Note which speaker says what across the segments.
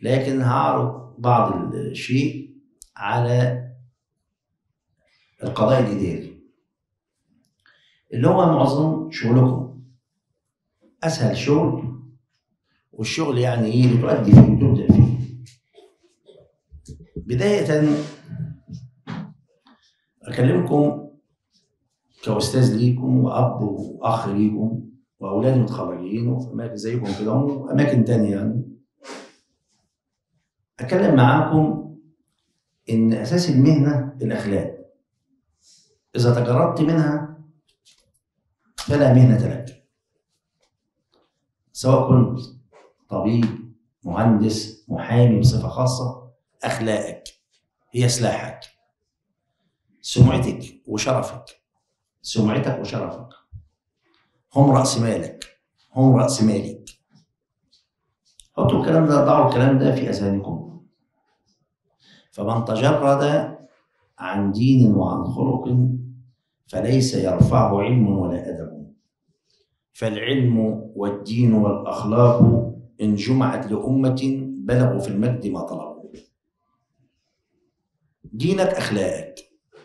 Speaker 1: لكن هعرض بعض الشيء على القضاء الإداري اللي هو معظم شغلكم أسهل شغل والشغل يعني إيه اللي تؤدي فيه وتبدأ فيه بداية أكلمكم كأستاذ ليكم وأب وأخ ليكم وأولادي متخرجين وفي أماكن زيكم كده وأماكن تانية يعني أتكلم معاكم إن أساس المهنة الأخلاق إذا تجردت منها فلا مهنة لك سواء كنت طبيب مهندس محامي بصفة خاصة أخلاقك هي سلاحك سمعتك وشرفك سمعتك وشرفك هم رأس مالك هم رأس مالك حطوا الكلام ده ضعوا الكلام ده في أذهانكم فمن تجرد عن دين وعن خلق فليس يرفعه علم ولا أدب فالعلم والدين والأخلاق إن جمعت لأمة بلغوا في المجد ما طلبوا دينك أخلاقك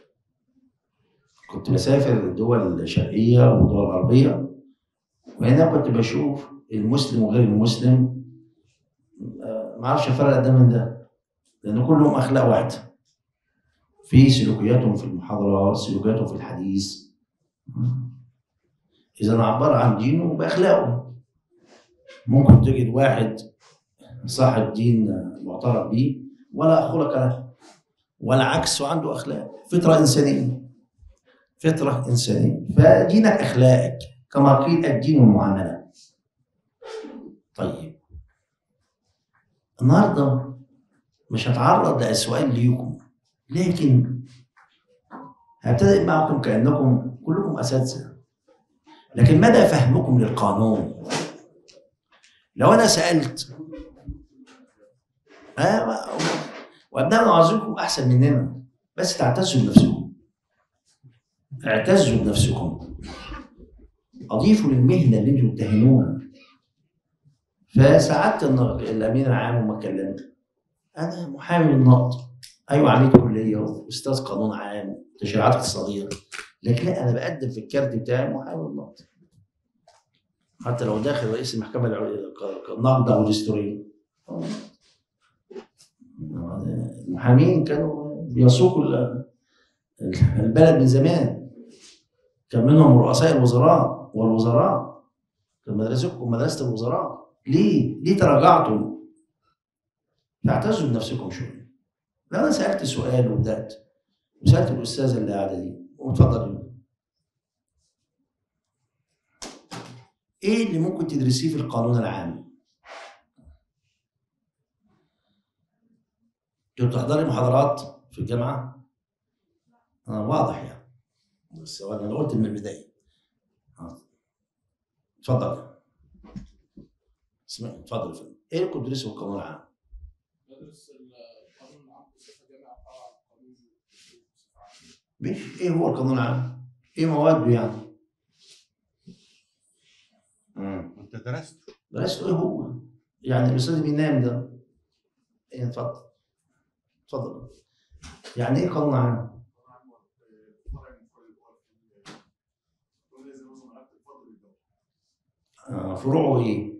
Speaker 1: كنت بسافر دول الشرقية ودول غربية وهنا كنت بشوف المسلم وغير المسلم آه، ما اعرفش افرق ده من ده لان كلهم اخلاق واحده في سلوكياتهم في المحاضرات سلوكياتهم في الحديث اذا عبر عن دينه باخلاقه ممكن تجد واحد صاحب دين معترف به ولا خلق له ولا عكس وعنده اخلاق فطره انسانيه فطره انسانيه فدينك اخلاقك كما قيل الدين المعامله طيب النهارده مش هتعرض لسؤال ليكم لكن هبتدئ معكم كانكم كلكم اساتذه لكن مدى فهمكم للقانون لو انا سالت آه وابنائنا وعظيمكم احسن مننا بس تعتزوا بنفسكم اعتزوا بنفسكم اضيفوا للمهنه اللي انتم بتهنوها فساعدت الامين العام وما كلمت انا محامي النقد ايوه عميد كليه واستاذ قانون عام تشريعات اقتصاديه لكن لا انا بقدم في الكارت بتاعي محامي النقد حتى لو داخل رئيس المحكمه النقد او الدستوريه المحامين كانوا بيسوقوا البلد من زمان كان منهم رؤساء الوزراء والوزراء كان مدرستكم مدرسه الوزراء ليه؟ ليه تراجعتم؟ اعتزوا بنفسكم شويه. لو انا سالت سؤال وبدات وسالت الاستاذه اللي قاعده دي واتفضل ايه اللي ممكن تدرسيه في القانون العام؟ كنت تحضري محاضرات في الجامعه؟ آه واضح يعني بس انا قلت من البدايه آه. اتفضل اسمع اتفضل يا فندم ايه اللي كنت بتدرسه في القانون العام؟
Speaker 2: بدرس القانون العام بصفه جامعه طبعا قانون
Speaker 1: مش ايه هو القانون العام؟ ايه مواده يعني؟ امم
Speaker 3: انت درست
Speaker 1: درست ايه هو؟ يعني الاستاذ اللي بينام ده ايه اتفضل اتفضل يعني ايه قانون عام؟ آه فروعه ايه؟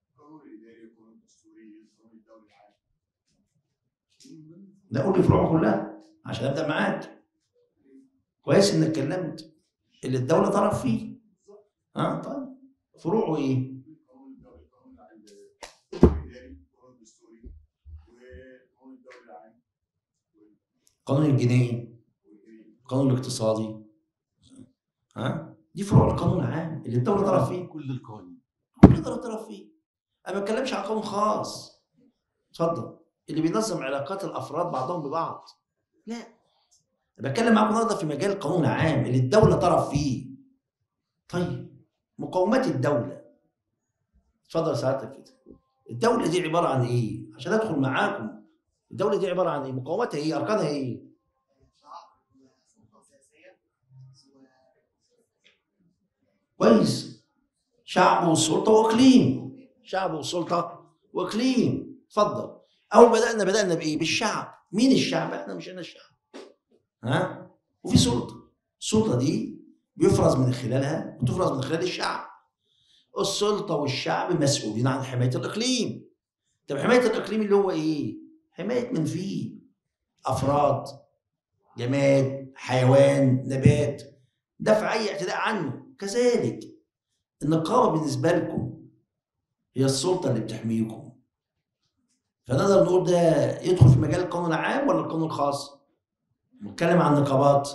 Speaker 1: لا قول لي فروعه كلها عشان ابدا معاك كويس انك اتكلمت اللي الدوله طرف فيه اه طيب فروعه ايه؟ القانون الجنائي القانون الاقتصادي ها دي فروع القانون العام اللي الدوله طرف فيه
Speaker 3: كل القوانين
Speaker 1: كل الدوله طرف فيه انا ما بتكلمش عن قانون خاص اتفضل اللي بينظم علاقات الافراد بعضهم ببعض لا انا بتكلم معاكم النهارده في مجال القانون العام اللي الدوله طرف فيه طيب مقومات الدوله اتفضل سعادتك كده الدوله دي عباره عن ايه عشان ادخل معاكم الدوله دي عباره عن ايه مقوماتها ايه اركانها ايه كويس شعب والسلطه واقليم شعب والسلطه واقليم اتفضل اول بدانا بدانا بايه بالشعب مين الشعب احنا مش احنا الشعب ها وفي سلطه السلطه دي بيفرز من خلالها بتفرز من خلال الشعب السلطه والشعب مسؤولين عن حمايه الاقليم طب حمايه الاقليم اللي هو ايه حمايه من فيه افراد جماد حيوان نبات دفع اي اعتداء عنه كذلك النقابه بالنسبه لكم هي السلطه اللي بتحميكم فنقدر نقول ده يدخل في مجال القانون العام ولا القانون الخاص؟ نتكلم عن النقابات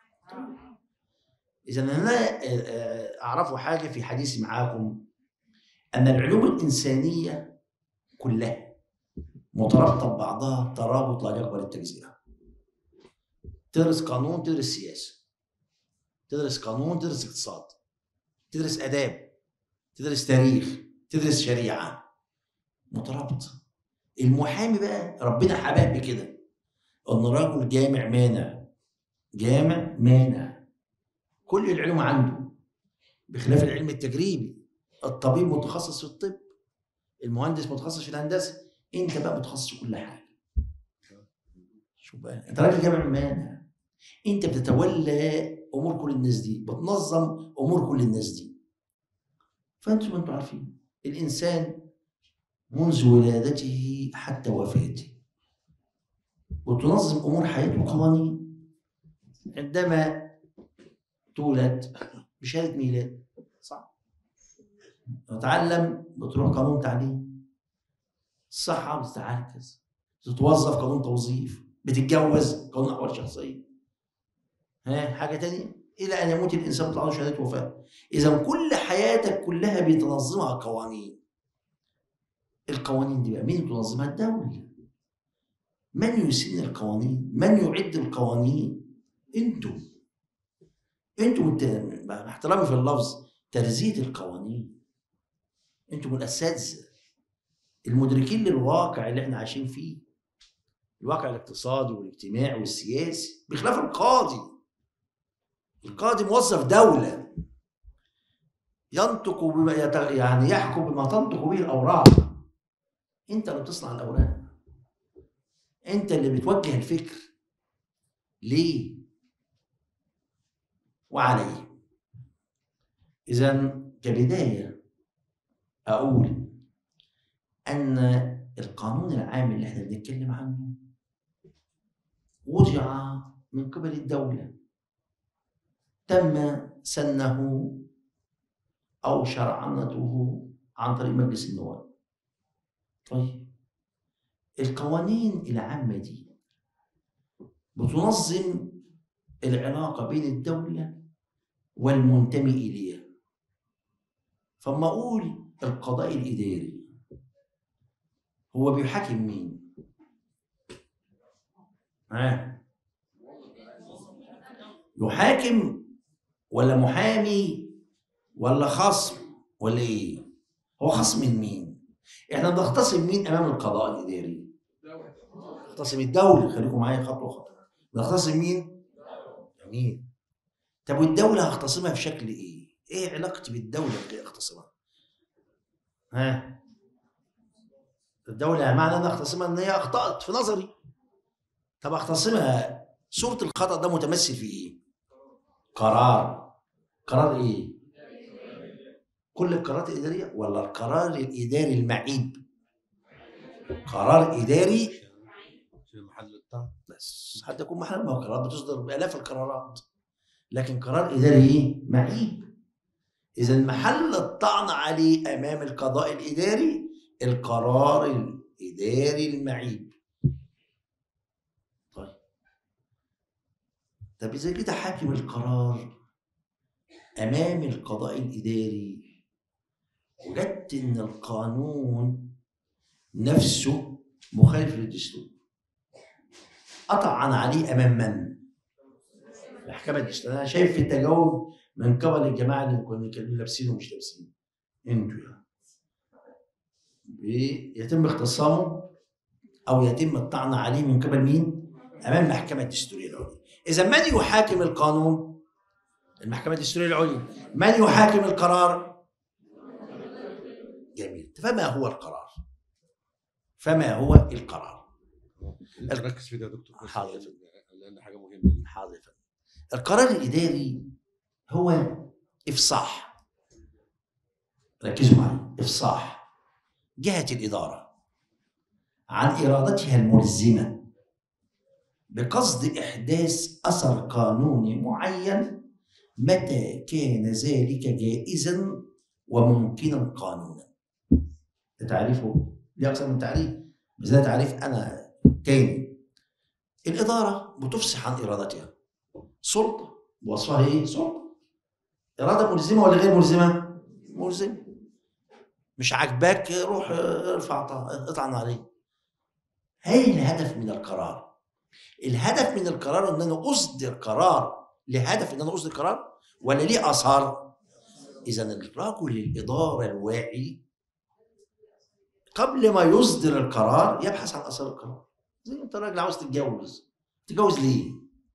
Speaker 1: اذا انا اعرفوا حاجه في حديثي معاكم ان العلوم الانسانيه كلها مترابطه ببعضها ترابط لا يقبل التجزئه تدرس قانون تدرس سياسه تدرس قانون تدرس اقتصاد تدرس اداب تدرس تاريخ تدرس شريعه مترابطه المحامي بقى ربنا حباه بكده ان رجل جامع مانع جامع مانع كل العلوم عنده بخلاف العلم التجريبي الطبيب متخصص في الطب المهندس متخصص في الهندسه انت بقى متخصص في كل حاجه شوف بقى انت راجل جامع مانع انت بتتولى امور كل الناس دي بتنظم امور كل الناس دي فانتم انتم عارفين الانسان منذ ولادته حتى وفاته وتنظم امور حياته قوانين عندما تولد بشهاده ميلاد صح تتعلم بتروح قانون تعليم الصحه بتتعكس تتوظف قانون توظيف بتتجوز قانون احوال شخصيه ها حاجه تانية الى ان يموت الانسان بتطلع له شهاده وفاه اذا كل حياتك كلها بتنظمها قوانين القوانين دي بقى مين تنظمها الدوله من يسن القوانين من يعد القوانين انتم انتم مع احترامي في اللفظ ترزيه القوانين انتم الاساتذه المدركين للواقع اللي احنا عايشين فيه الواقع الاقتصادي والاجتماعي والسياسي بخلاف القاضي القاضي موظف دولة ينطق بما يت... يعني يحكم بما تنطق به الأوراق أنت اللي بتصنع الأوراق أنت اللي بتوجه الفكر ليه وعليه إذا كبداية أقول أن القانون العام اللي احنا بنتكلم عنه وضع من قبل الدولة تم سنه أو شرعنته عن طريق مجلس النواب طيب القوانين العامة دي بتنظم العلاقة بين الدولة والمنتمي إليها فما أقول القضاء الإداري هو بيحاكم مين؟ ها؟ يحاكم ولا محامي ولا خصم ولا ايه؟ هو خصم من مين؟ احنا بنختصم مين امام القضاء الاداري؟ نختصم الدولة خليكم معايا خطوة خطوة نختصم مين؟ جميل طب والدولة هختصمها في شكل ايه؟ ايه علاقتي بالدولة اللي اختصمها؟ ها؟ الدولة معنى ان اختصمها ان هي اخطأت في نظري طب اختصمها صورة الخطأ ده متمثل في ايه؟ قرار قرار ايه؟ كل القرارات الإدارية ولا القرار الإداري المعيب؟ قرار إداري
Speaker 3: في محل الطعن
Speaker 1: بس حتى يكون محل ما هو قرارات بتصدر بآلاف القرارات لكن قرار إداري إيه؟ معيب إذا محل الطعن عليه أمام القضاء الإداري القرار الإداري المعيب طيب طب إذا كده حاكم القرار أمام القضاء الإداري وجدت إن القانون نفسه مخالف للدستور أطعن عليه أمام من؟ المحكمة الدستورية أنا شايف في التجاوب من قبل الجماعة اللي كانوا كانوا لابسين ومش لابسين انتوا يعني يتم اختصامه أو يتم الطعن عليه من قبل مين؟ أمام المحكمة الدستورية العليا إذا من يحاكم القانون؟ المحكمة الدستورية العليا من يحاكم القرار؟ جميل فما هو القرار؟ فما هو القرار؟
Speaker 3: انت ركز في ده يا دكتور بس
Speaker 1: حاضر.
Speaker 3: لأن- لان حاجه مهمه دي
Speaker 1: حاضر القرار الإداري هو إفصاح ركزوا معي إفصاح جهة الإدارة عن إرادتها الملزمة بقصد إحداث أثر قانوني معين متى كان ذلك جائزا وممكنا قانونا ده تعريفه ليه أكثر من تعريف بس ده تعريف أنا تاني الإدارة بتفصح عن إرادتها سلطة وصفها إيه؟ سلطة إرادة ملزمة ولا غير ملزمة؟ ملزمة مش عاجباك روح ارفع ط- اطعن عليه هاي الهدف من القرار الهدف من القرار ان انا اصدر قرار لهدف ان انا اصدر قرار ولا ليه اثار اذا الرجل الاداره الواعي قبل ما يصدر القرار يبحث عن اثار القرار زي انت راجل عاوز تتجوز تتجوز ليه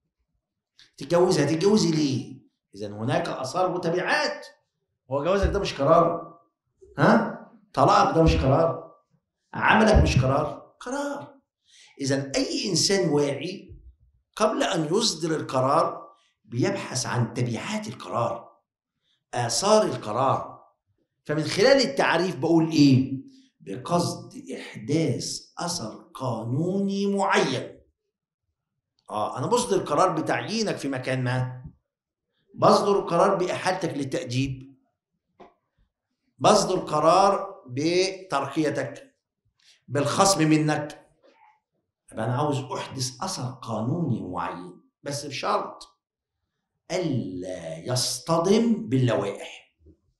Speaker 1: تتجوزي هتتجوزي ليه اذا هناك اثار وتبعات هو جوازك ده مش قرار ها طلاقك ده مش قرار عملك مش قرار قرار اذا اي انسان واعي قبل ان يصدر القرار بيبحث عن تبعات القرار اثار القرار فمن خلال التعريف بقول ايه بقصد احداث اثر قانوني معين اه انا بصدر قرار بتعيينك في مكان ما بصدر قرار باحالتك للتاديب بصدر قرار بترقيتك بالخصم منك يبقى انا عاوز احدث اثر قانوني معين بس بشرط الا يصطدم باللوائح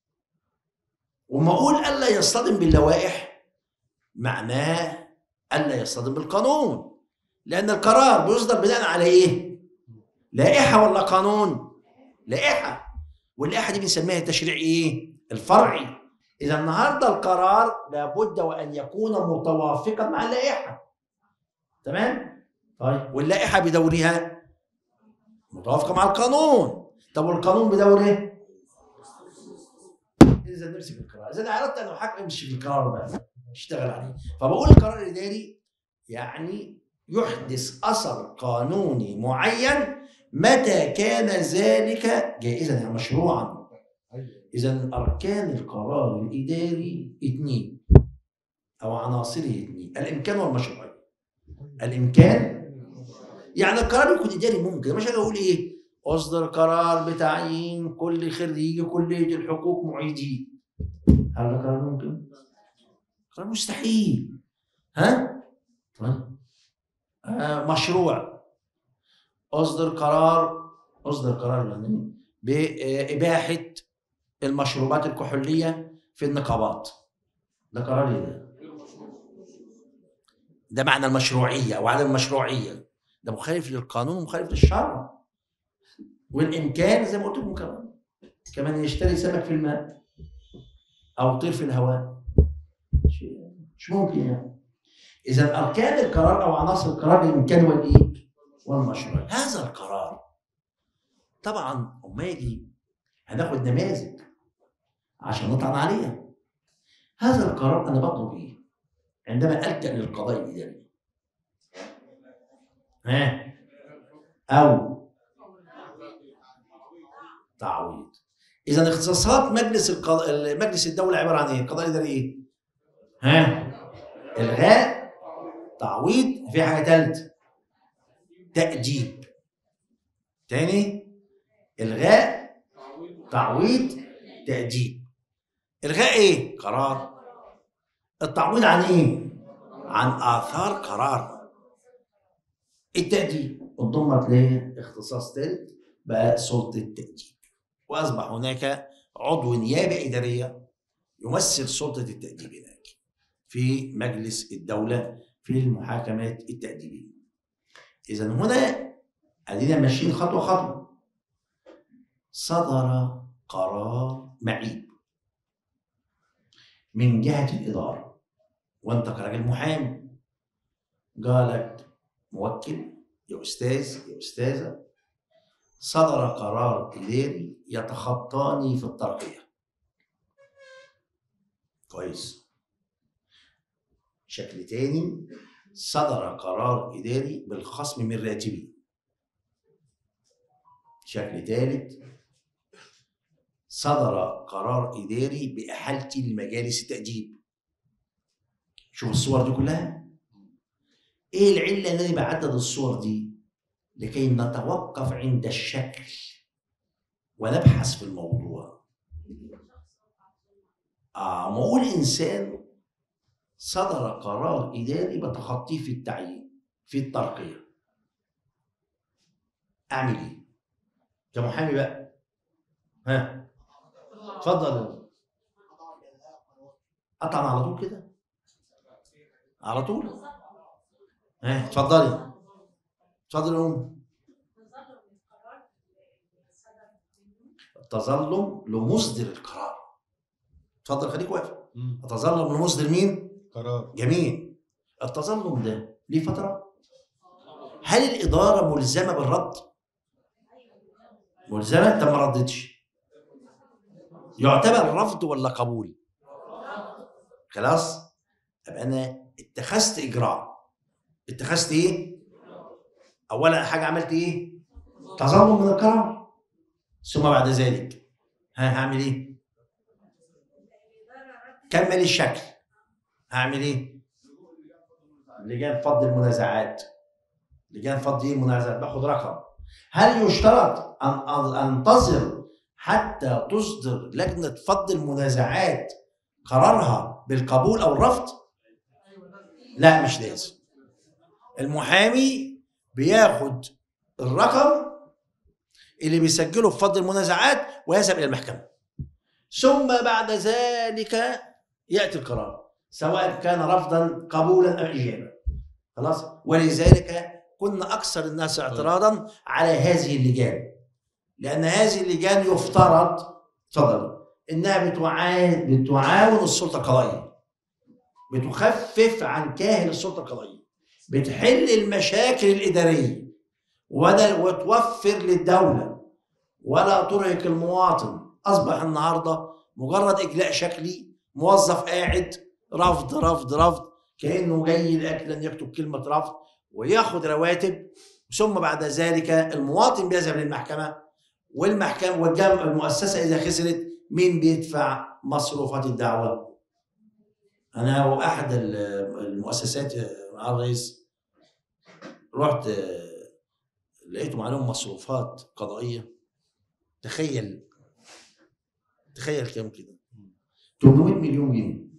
Speaker 1: وما اقول الا يصطدم باللوائح معناه الا يصطدم بالقانون لان القرار بيصدر بناء على ايه لائحه ولا قانون لائحه واللائحه دي بنسميها التشريع ايه الفرعي اذا النهارده القرار لابد وان يكون متوافقا مع اللائحه تمام طيب واللائحه بدورها متوافقه مع القانون طب والقانون بدوره اذا نمسك القرار اذا انا اردت ان احقق امشي في القرار بقى اشتغل عليه فبقول القرار الاداري يعني يحدث اثر قانوني معين متى كان ذلك جائزا يعني مشروعا اذا اركان القرار الاداري اثنين او عناصره اثنين الامكان والمشروعيه الامكان يعني القرار يكون اداري ممكن مش انا اقول ايه اصدر قرار بتعيين كل خريجي كليه الحقوق معيدين هل ده قرار ممكن؟ قرار مستحيل ها؟ طيب آه مشروع اصدر قرار اصدر قرار يعني باباحه المشروبات الكحوليه في النقابات ده قرار ايه ده؟ ده معنى المشروعيه وعدم المشروعيه ده مخالف للقانون ومخالف للشرع والامكان زي ما قلت لكم كمان كمان يشتري سمك في الماء او طير في الهواء شيء مش ممكن يعني اذا اركان القرار او عناصر القرار الامكان والايه والمشروع هذا القرار طبعا اما يجي هناخد نماذج عشان نطعن عليها هذا القرار انا بطلب ايه عندما الجا للقضاء الاداري ها او تعويض اذا اختصاصات مجلس القض... مجلس الدوله عباره عن ايه القضاء الاداري ايه ها الغاء تعويض في حاجه ثالثه تاديب تاني الغاء تعويض تاديب الغاء ايه قرار التعويض عن ايه عن اثار قرار التاديب انضمت ليه اختصاص ثالث بقى سلطه التاديب واصبح هناك عضو نيابه اداريه يمثل سلطه التاديب هناك في مجلس الدوله في المحاكمات التاديبيه اذا هنا ادينا ماشيين خطوه خطوه صدر قرار معيب من جهه الاداره وانت كراجل محامي قالك موكل يا استاذ يا استاذه صدر قرار اداري يتخطاني في الترقيه كويس شكل تاني صدر قرار اداري بالخصم من راتبي شكل ثالث صدر قرار اداري باحالتي لمجالس التاديب شوف الصور دي كلها ايه العله اللي انا بعدد الصور دي لكي نتوقف عند الشكل ونبحث في الموضوع آه ما اقول انسان صدر قرار اداري بتخطيه في التعيين في الترقيه اعمل ايه كمحامي بقى ها اتفضل قطعا على طول كده على طول ها اتفضلي اتفضلي يا ام التظلم لمصدر القرار اتفضل خليك واقف
Speaker 3: مم.
Speaker 1: اتظلم لمصدر مين
Speaker 3: قرار
Speaker 1: جميل التظلم ده ليه فتره هل الاداره ملزمه بالرد ملزمه طب ما ردتش يعتبر رفض ولا قبول خلاص ابقى انا اتخذت اجراء اتخذت ايه اولا حاجه عملت ايه تظلم من القرار ثم بعد ذلك ها هعمل ايه كمل الشكل هعمل ايه لجان فض المنازعات لجان فض ايه المنازعات باخد رقم هل يشترط ان أن- انتظر حتى تصدر لجنه فض المنازعات قرارها بالقبول او الرفض لا مش لازم المحامي بياخد الرقم اللي بيسجله في فض المنازعات ويذهب الى المحكمه ثم بعد ذلك ياتي القرار سواء كان رفضا قبولا ام اجابه خلاص ولذلك كنا اكثر الناس اعتراضا على هذه اللجان لان هذه اللجان يفترض تفضل انها بتعاون بتعاون السلطه القضائيه بتخفف عن كاهل السلطه القضائيه بتحل المشاكل الاداريه ولا وتوفر للدوله ولا ترهق المواطن اصبح النهارده مجرد اجلاء شكلي موظف قاعد رفض رفض رفض كانه جاي لاجل يكتب كلمه رفض وياخد رواتب ثم بعد ذلك المواطن بيذهب للمحكمه والمحكمه والجامعه المؤسسه اذا خسرت مين بيدفع مصروفات الدعوه؟ انا واحد ال- المؤسسات مع الرئيس رحت لقيتهم عليهم مصروفات قضائيه تخيل تخيل كام كده 800 مليون جنيه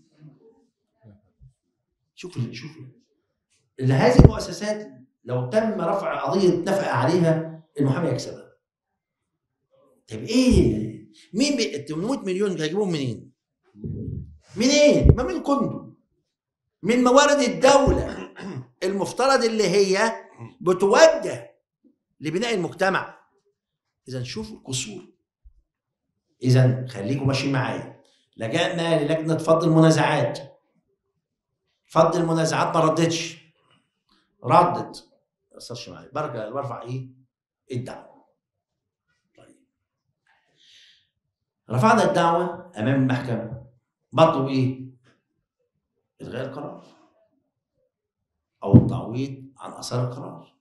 Speaker 1: شوف ال- شوف اللي هذه المؤسسات لو تم رفع قضيه نفقه عليها المحامي يكسبها طب ايه مين بي... ال 800 مليون هيجيبوهم منين؟ منين؟ ما من كنتم من موارد الدوله المفترض اللي هي بتوجه لبناء المجتمع اذا شوفوا القصور اذا خليكم ماشيين معايا لجأنا للجنه فض المنازعات فض المنازعات ما ردتش ردت ما اثرش معايا برجع برفع ايه الدعوه طيب رفعنا الدعوه امام المحكمه بطلب ايه الغاء القرار او التعويض عن اثار القرار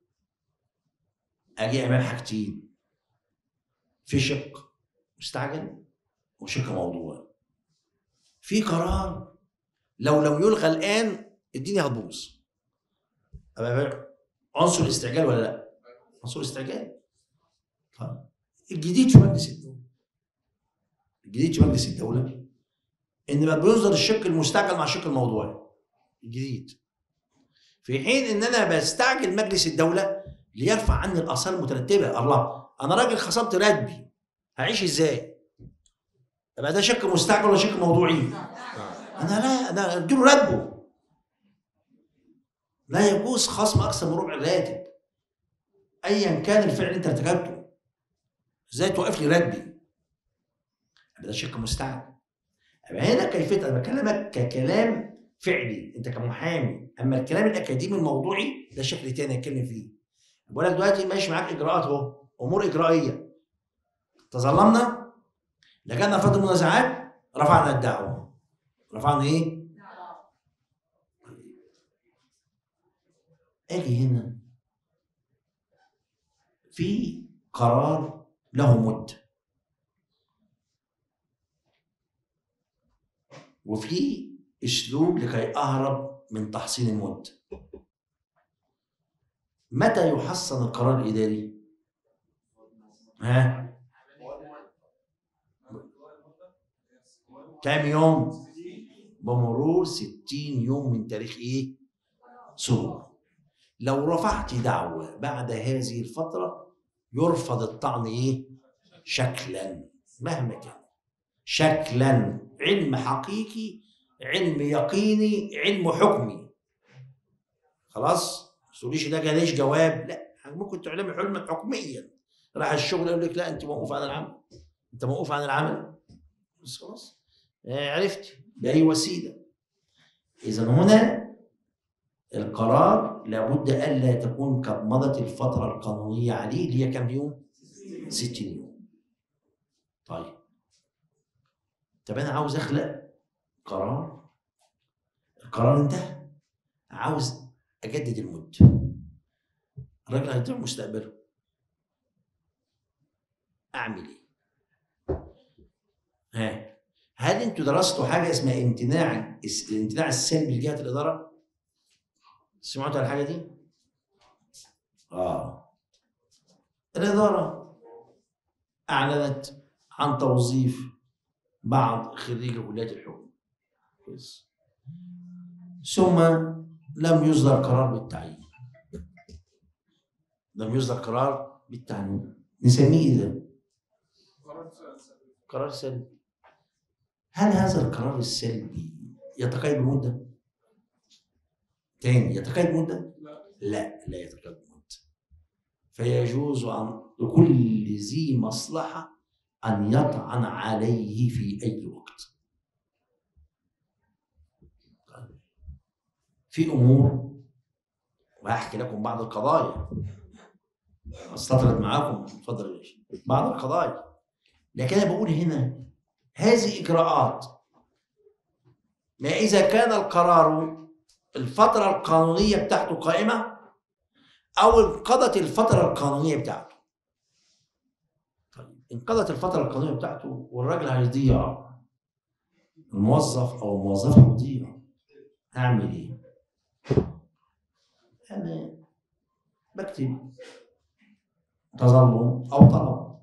Speaker 1: اجي امام حاجتين في شق مستعجل وشق موضوع في قرار لو لم يلغى الان الدنيا هتبوظ أبقى عنصر الاستعجال ولا لا؟ عنصر الاستعجال طيب الجديد في مجلس الدوله الجديد في مجلس الدوله ان بقى بينظر الشق المستعجل مع الشق الموضوعي الجديد في حين ان انا بستعجل مجلس الدوله ليرفع عني الاثار المترتبه الله انا راجل خصمت راتبي هعيش ازاي؟ يبقى ده شق مستعجل ولا شق موضوعي؟ انا لا انا اديله راتبه لا يجوز خصم اكثر من ربع الراتب ايا كان الفعل اللي انت ارتكبته ازاي توقف لي راتبي يبقى ده شق مستعجل يبقى هنا كيفيه انا بكلمك ككلام فعلي انت كمحامي اما الكلام الاكاديمي الموضوعي ده شكل تاني اتكلم فيه بقول لك دلوقتي ماشي معاك اجراءات اهو امور اجرائيه تظلمنا لجأنا فضل المنازعات رفعنا الدعوه رفعنا ايه؟ اجي هنا في قرار له مده وفي اسلوب لكي اهرب من تحصين المده متى يحصن القرار الاداري ها كام يوم بمرور 60 يوم من تاريخ ايه صدور لو رفعت دعوة بعد هذه الفترة يرفض الطعن ايه شكلا مهما كان شكلا علم حقيقي علم يقيني علم حكمي خلاص ما تقوليش ده جاليش جواب لا ممكن تعلمي حلما حكميا راح الشغل يقول لك لا انت موقوف عن العمل انت موقوف عن العمل بس خلاص آه، عرفت بأي وسيلة إذا هنا القرار لابد ألا تكون قد مضت الفترة القانونية عليه اللي هي كم يوم؟ 60 يوم طيب طب أنا عاوز أخلق قرار القرار انتهى عاوز أجدد المدة الراجل هيضيع مستقبله أعمل إيه؟ ها هل انتوا درستوا حاجه اسمها امتناع الامتناع السلبي لجهه الاداره؟ سمعتوا عن الحاجه دي؟ اه الاداره اعلنت عن توظيف بعض خريجي كليات الحقوق كويس ثم لم يصدر قرار بالتعيين لم يصدر قرار بالتعيين نسميه ايه ده؟
Speaker 2: قرار سلبي.
Speaker 1: قرار سلبي هل هذا القرار السلبي يتقيد بمدة؟ تاني يتقيد بمدة؟
Speaker 2: لا
Speaker 1: لا لا يتقيد بمدة فيجوز عن لكل ذي مصلحة أن يطعن عليه في أي وقت طيب. في أمور وهحكي لكم بعض القضايا استطرد معاكم اتفضل يا باشا بعض القضايا لكن انا بقول هنا هذه اجراءات ما اذا كان القرار الفتره القانونيه بتاعته قائمه او انقضت الفتره القانونيه بتاعته طيب انقضت الفتره القانونيه بتاعته والراجل هيضيع الموظف او الموظفه هتضيع هعمل ايه؟ انا بكتب تظلم او طلب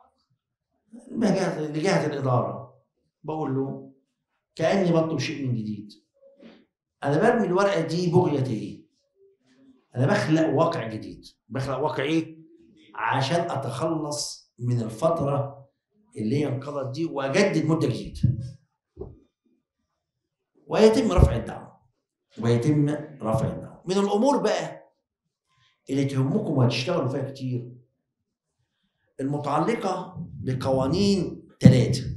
Speaker 1: لجهة لجهة الإدارة بقول له كأني بطلب شيء من جديد أنا برمي الورقة دي بغية إيه؟ أنا بخلق واقع جديد بخلق واقع إيه؟ عشان أتخلص من الفترة اللي هي انقضت دي وأجدد مدة جديدة ويتم رفع الدعوة ويتم رفع الدعوة من الأمور بقى اللي تهمكم وهتشتغلوا فيها كتير المتعلقة بقوانين ثلاثة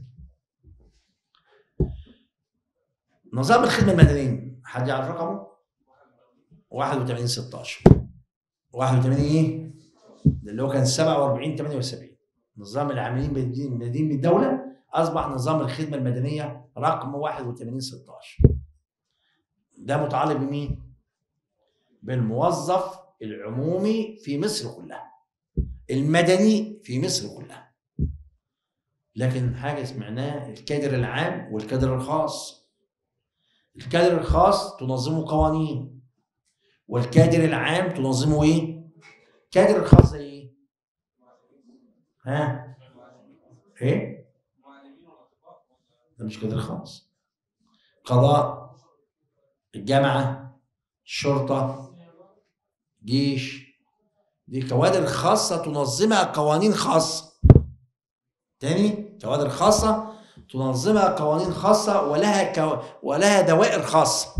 Speaker 1: نظام الخدمة المدنية حد يعرف رقمه؟ 81 16 81 ايه؟ ده اللي هو كان 47 78 نظام العاملين بالدين المدنيين بالدولة أصبح نظام الخدمة المدنية رقم 81 16 ده متعلق بمين؟ بالموظف العمومي في مصر كلها المدني في مصر كلها لكن حاجة سمعناها الكادر العام والكادر الخاص الكادر الخاص تنظمه قوانين والكادر العام تنظمه ايه؟ الكادر الخاص زي ايه؟ ها؟ ايه؟ ده مش كادر خاص قضاء الجامعة الشرطة جيش دي كوادر خاصة تنظمها قوانين خاصة تاني كوادر خاصة تنظمها قوانين خاصة ولها كو... ولها دوائر خاصة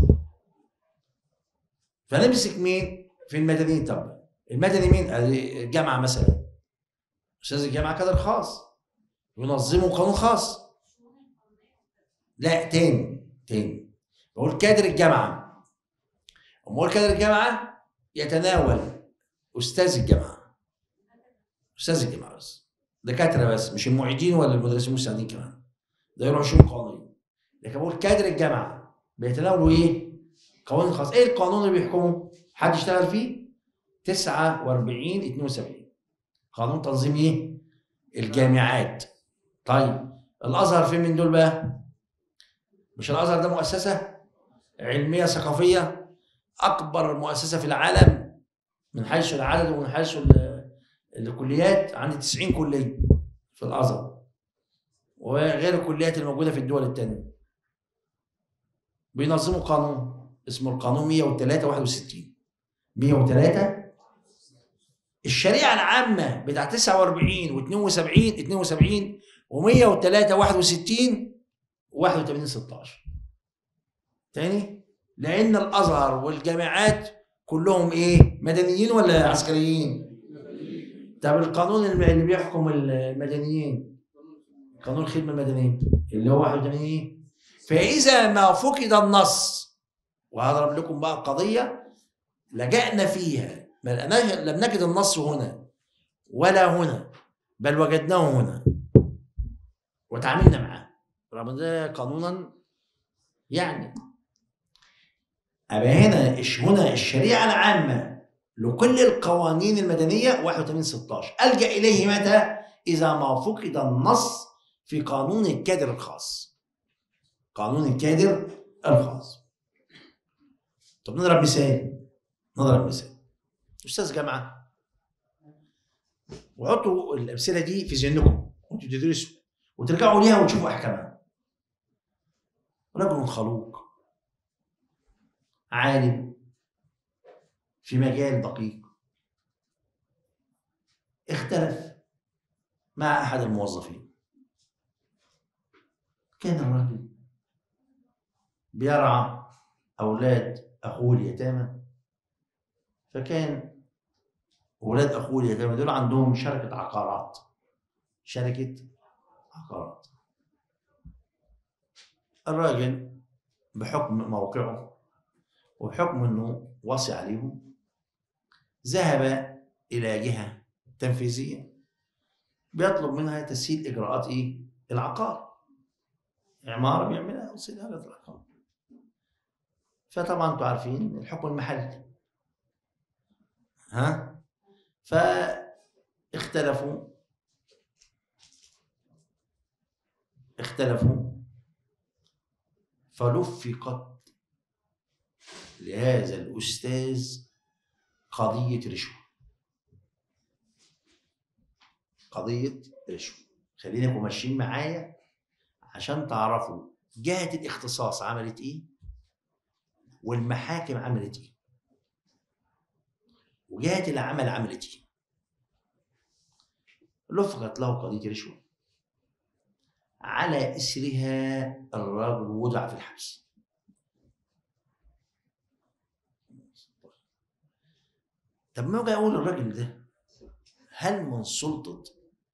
Speaker 1: فنمسك مين في المدنيين طب المدني مين ادي الجامعة مثلا أستاذ الجامعة كادر خاص ينظموا قانون خاص لا تاني تاني بقول كادر الجامعة أما أقول كادر الجامعة يتناول استاذ الجامعه استاذ الجامعه بس دكاتره بس مش المعيدين ولا المدرسين المساعدين كمان ده يروحوا شؤون قانونيه لكن بقول كادر الجامعه بيتناولوا ايه؟ قوانين خاص ايه القانون اللي بيحكمه حد اشتغل فيه 49 72 قانون تنظيم ايه الجامعات طيب الازهر فين من دول بقى مش الازهر ده مؤسسه علميه ثقافيه اكبر مؤسسه في العالم من حيث العدد ومن حيث ال- الكليات عندي 90 كليه في الازهر وغير الكليات الموجوده في الدول الثانيه بينظموا قانون اسمه القانون 103 61 103 الشريعه العامه بتاع 49 و72 72 و103 61 81 16 تاني لان الازهر والجامعات كلهم ايه مدنيين ولا عسكريين طب القانون الم- اللي بيحكم المدنيين قانون الخدمه المدنيه اللي هو 81 فاذا ما فقد النص وهضرب لكم بقى قضيه لجأنا فيها ما لقناش لم نجد النص هنا ولا هنا بل وجدناه هنا وتعاملنا معاه رغم إن ده قانونا يعني أبقى هنا إيش هنا الشريعة العامة لكل القوانين المدنية 81 16 ألجأ إليه متى؟ إذا ما فقد النص في قانون الكادر الخاص قانون الكادر الخاص طب نضرب مثال نضرب مثال أستاذ جامعة وحطوا الأمثلة دي في ذهنكم وأنتوا بتدرسوا وترجعوا ليها وتشوفوا أحكامها رجل خلوق عالم في مجال دقيق اختلف مع احد الموظفين كان الراجل بيرعى اولاد اخوه اليتامى فكان اولاد اخوه اليتامى دول عندهم شركه عقارات شركه عقارات الراجل بحكم موقعه وبحكم انه واصي عليهم ذهب الى جهه تنفيذيه بيطلب منها تسهيل اجراءات ايه؟ العقار عماره بيعملها تسهيل اجراءات العقار فطبعا انتوا عارفين الحكم المحلي ها فاختلفوا اختلفوا فلفقت لهذا الأستاذ قضية رشوة قضية رشوة خلينكم ماشيين معايا عشان تعرفوا جهة الاختصاص عملت ايه والمحاكم عملت ايه وجهة العمل عملت ايه لفقت له قضية رشوة على إثرها الرجل وضع في الحبس طب ما اجي اقول للراجل ده هل من سلطه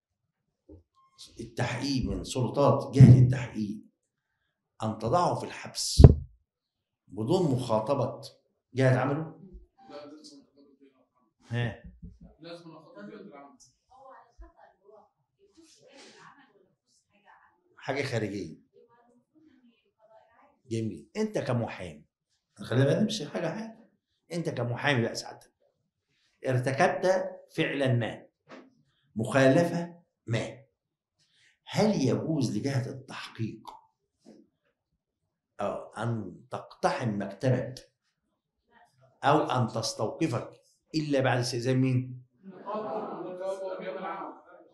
Speaker 1: التحقيق من سلطات جهه التحقيق ان تضعه في الحبس بدون مخاطبه جهه عمله؟
Speaker 2: لا لازم نخاطب بيها
Speaker 1: ها
Speaker 2: لازم نخاطب بيها العمل
Speaker 4: هو على الخطأ اللي هو يخص ايه العمل ولا يخص حاجة عن
Speaker 1: حاجه خارجيه
Speaker 4: يبقى المفروض ان القضاء العادي
Speaker 1: جميل انت كمحامي خلينا بقى نمشي حاجه حاجه انت كمحامي بقى سعادتك ارتكبت فعلا ما مخالفه ما هل يجوز لجهه التحقيق أو أن تقتحم مكتبك أو أن تستوقفك إلا بعد استئذان مين؟
Speaker 2: نخاطب بيها العمل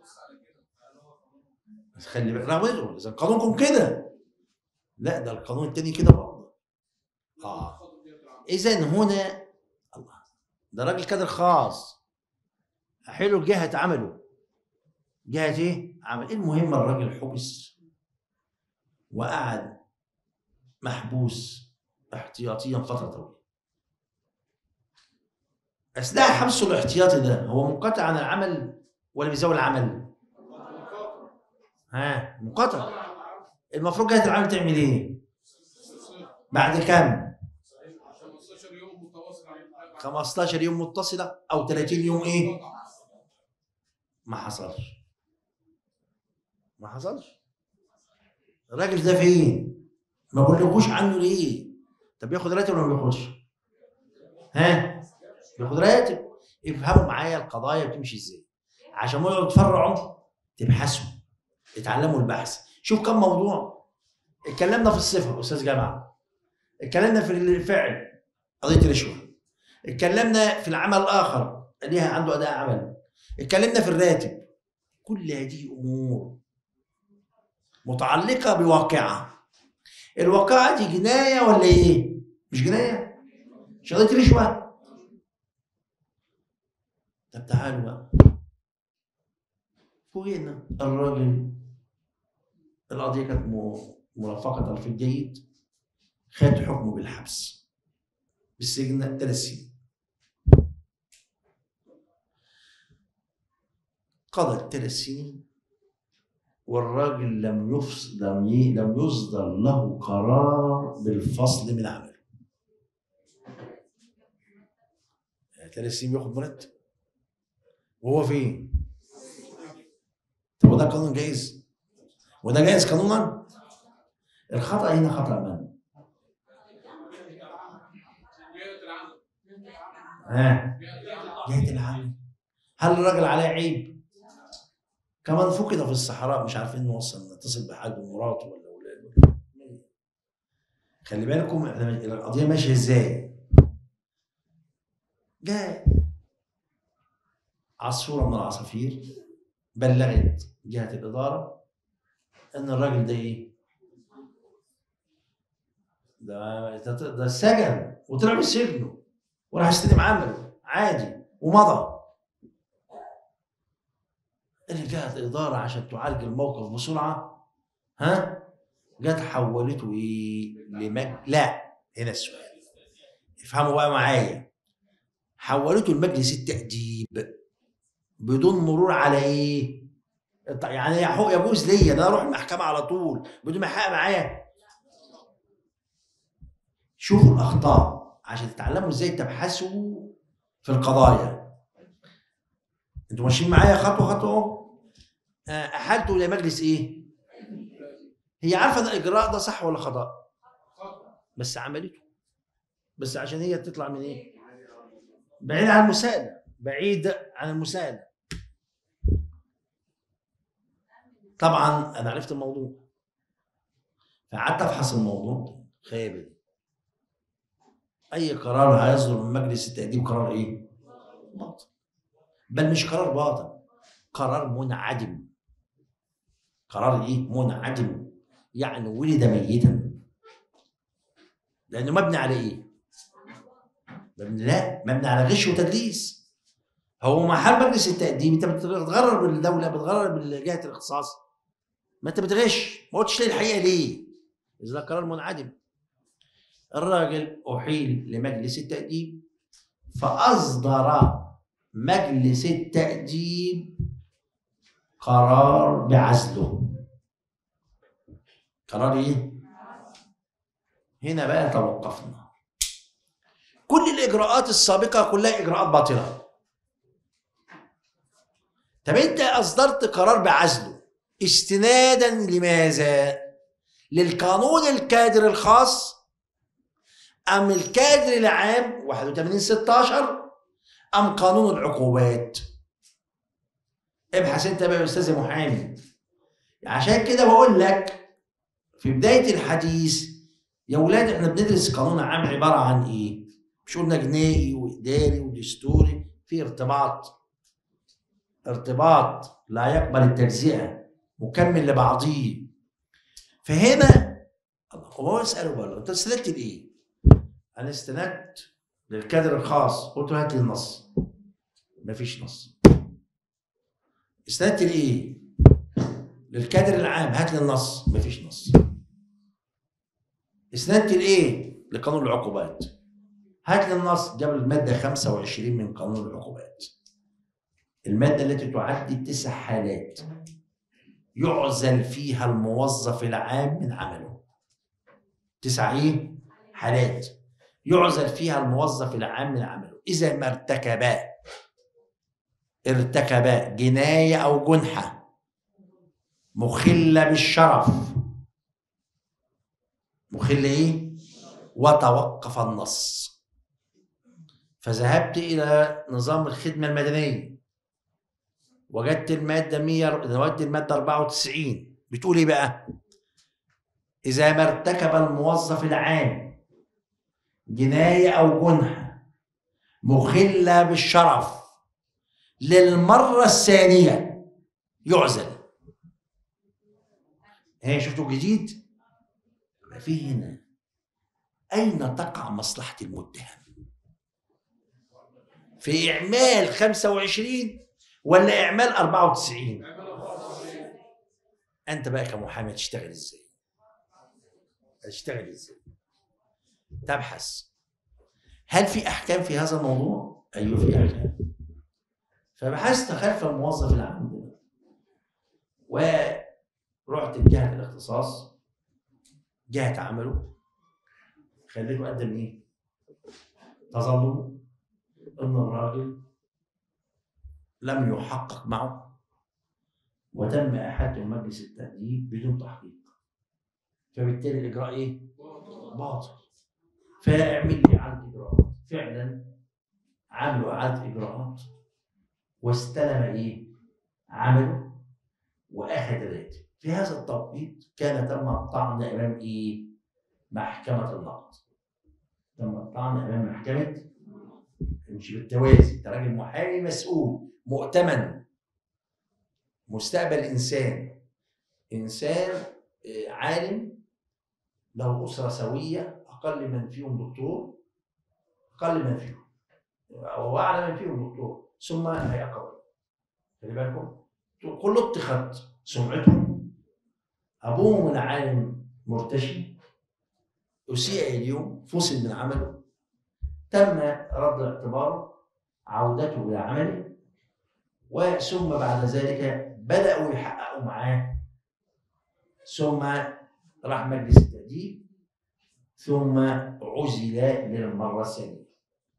Speaker 1: خلي بالك رغم إذا قانونكم كده لا ده القانون التاني كده برضه آه
Speaker 2: نخاطب بيها العمل
Speaker 1: اذا هنا الله ده راجل كادر خاص حلو جهه عمله جهه ايه عمل المهم الراجل حبس وقعد محبوس احتياطيا فتره طويله اثناء حبسه الاحتياطي ده هو منقطع عن العمل ولا بيزاول العمل ها منقطع المفروض جهه العمل تعمل ايه بعد كام
Speaker 2: 15 يوم متواصل عن العمل.
Speaker 1: 15 يوم متصلة أو 30 يوم إيه؟ ما حصلش. ما حصلش. الراجل ده فين؟ ما بقولكوش عنه ليه؟ طب بياخد راتب ولا ما بياخدش؟ ها؟ بياخد راتب افهموا معايا القضايا بتمشي ازاي عشان ما يقعدوا تفرعوا تبحثوا تتعلموا البحث شوف كم موضوع اتكلمنا في الصفه استاذ جامعه اتكلمنا في الفعل قضيه الرشوه اتكلمنا في العمل الاخر ليها عنده اداء عمل اتكلمنا في الراتب كل هذه امور متعلقه بواقعه الواقعه دي جنايه ولا ايه مش جنايه مش قضيه رشوه طب تعالوا بقى فوجئنا الراجل القضيه كانت م- مرافقه في الجيد خد حكمه بالحبس بالسجن ثلاث سنين قضى الثلاث سنين والراجل لم يفصل لم ي- لم يصدر له قرار بالفصل من عمله يعني ثلاث سنين بياخد مرتب وهو فين؟ طب وده قانون جايز؟ وده جايز قانونا؟ الخطأ هنا خطأ من؟
Speaker 2: جهة العمل
Speaker 1: ها جهة العمل هل الراجل عليه عيب؟ كمان فقد في الصحراء مش عارفين نوصل نتصل بحد مراته ولا اولاده خلي بالكم احنا القضيه ماشيه ازاي؟ جاء عصفوره من العصافير بلغت جهه الاداره ان الراجل ده ايه؟ ده ده, ده سجن وطلع من سجنه وراح يستلم عمله عادي ومضى اللي جهة الإدارة عشان تعالج الموقف بسرعة ها جت حولته إيه لمج... لا هنا السؤال افهموا بقى معايا حولته لمجلس التأديب بدون مرور على إيه الط- يعني يحو- يجوز ليا ان انا اروح المحكمه على طول بدون ما يحقق معايا شوفوا الاخطاء عشان تتعلموا ازاي تبحثوا في القضايا انتوا ماشيين معايا خطوه خطوه اهو آه، احالته لمجلس ايه هي عارفه ان الاجراء ده صح ولا خطا بس عملته بس عشان هي تطلع من ايه بعيد عن المساءله بعيد عن المساءله طبعا انا عرفت الموضوع فقعدت ابحث الموضوع خيبه اي قرار هيصدر من مجلس التأديب قرار ايه باطل بل مش قرار باطل قرار منعدم قرار ايه منعدم يعني ولد ميتا لانه مبني على ايه مبني لا مبني على غش وتدليس هو محل مجلس التقديم انت بتغرر بالدوله بتغرر بالجهه الاختصاص ما انت بتغش ما قلتش ليه الحقيقه ليه اذا ده قرار منعدم الراجل احيل لمجلس التاديب فاصدر مجلس التاديب قرار بعزله قرار ايه هنا بقى توقفنا كل الاجراءات السابقه كلها اجراءات باطله طب انت اصدرت قرار بعزله استنادا لماذا للقانون الكادر الخاص ام الكادر العام 81 16 ام قانون العقوبات ابحث انت بقى يا استاذ محامي عشان كده بقول لك في بدايه الحديث يا ولاد احنا بندرس قانون عام عباره عن ايه مش قلنا جنائي واداري ودستوري في ارتباط ارتباط لا يقبل التجزئه مكمل لبعضيه فهنا الله هو اساله بقى انت استندت لايه؟ انا استندت للكادر الخاص قلت له هات لي النص مفيش نص استندت لايه؟ للكادر العام هات لي النص مفيش نص استندت لايه؟ لقانون العقوبات هات لي النص جاب الماده 25 من قانون العقوبات الماده التي تعد تسع حالات يعزل فيها الموظف العام من عمله تسع ايه حالات يعزل فيها الموظف العام من عمله اذا ما ارتكبا ارتكبا جنايه او جنحه مخله بالشرف مخل ايه وتوقف النص فذهبت إلى نظام الخدمة المدنية وجدت المادة 100 وجدت المادة 94 بتقول إيه بقى؟ إذا ما ارتكب الموظف العام جناية أو جنحة مخلة بالشرف للمرة الثانية يعزل هي شفتوا جديد؟ ما في هنا أين تقع مصلحة المتهم؟ في إعمال 25 ولا إعمال 94 أنت بقى كمحامي تشتغل إزاي تشتغل إزاي تبحث هل في أحكام في هذا الموضوع أيوه في أحكام فبحثت خلف الموظف العام ده ورحت لجهة الاختصاص جهة عمله خليته قدم إيه تظلم ان الراجل لم يحقق معه وتم احاله مجلس التاديب بدون تحقيق فبالتالي الاجراء ايه؟ باطل فاعمل لي اعاده اجراءات فعلا عملوا اعاده اجراءات واستلم ايه؟ عمله واخذ راتب في هذا التوقيت كان تم الطعن امام ايه؟ محكمه النقد تم الطعن امام محكمه مش بالتوازي انت راجل محامي مسؤول مؤتمن مستقبل انسان انسان آه، عالم له اسره سويه اقل من فيهم دكتور اقل من فيهم او اعلى من فيهم دكتور ثم هيئه قضائيه خلي بالكم كله اتخذ سمعتهم ابوهم العالم مرتشي اسيء اليوم فصل من عمله تم رد اعتباره عودته الى عمله وثم بعد ذلك بداوا يحققوا معاه ثم راح مجلس التأديب ثم عزل للمرة الثانية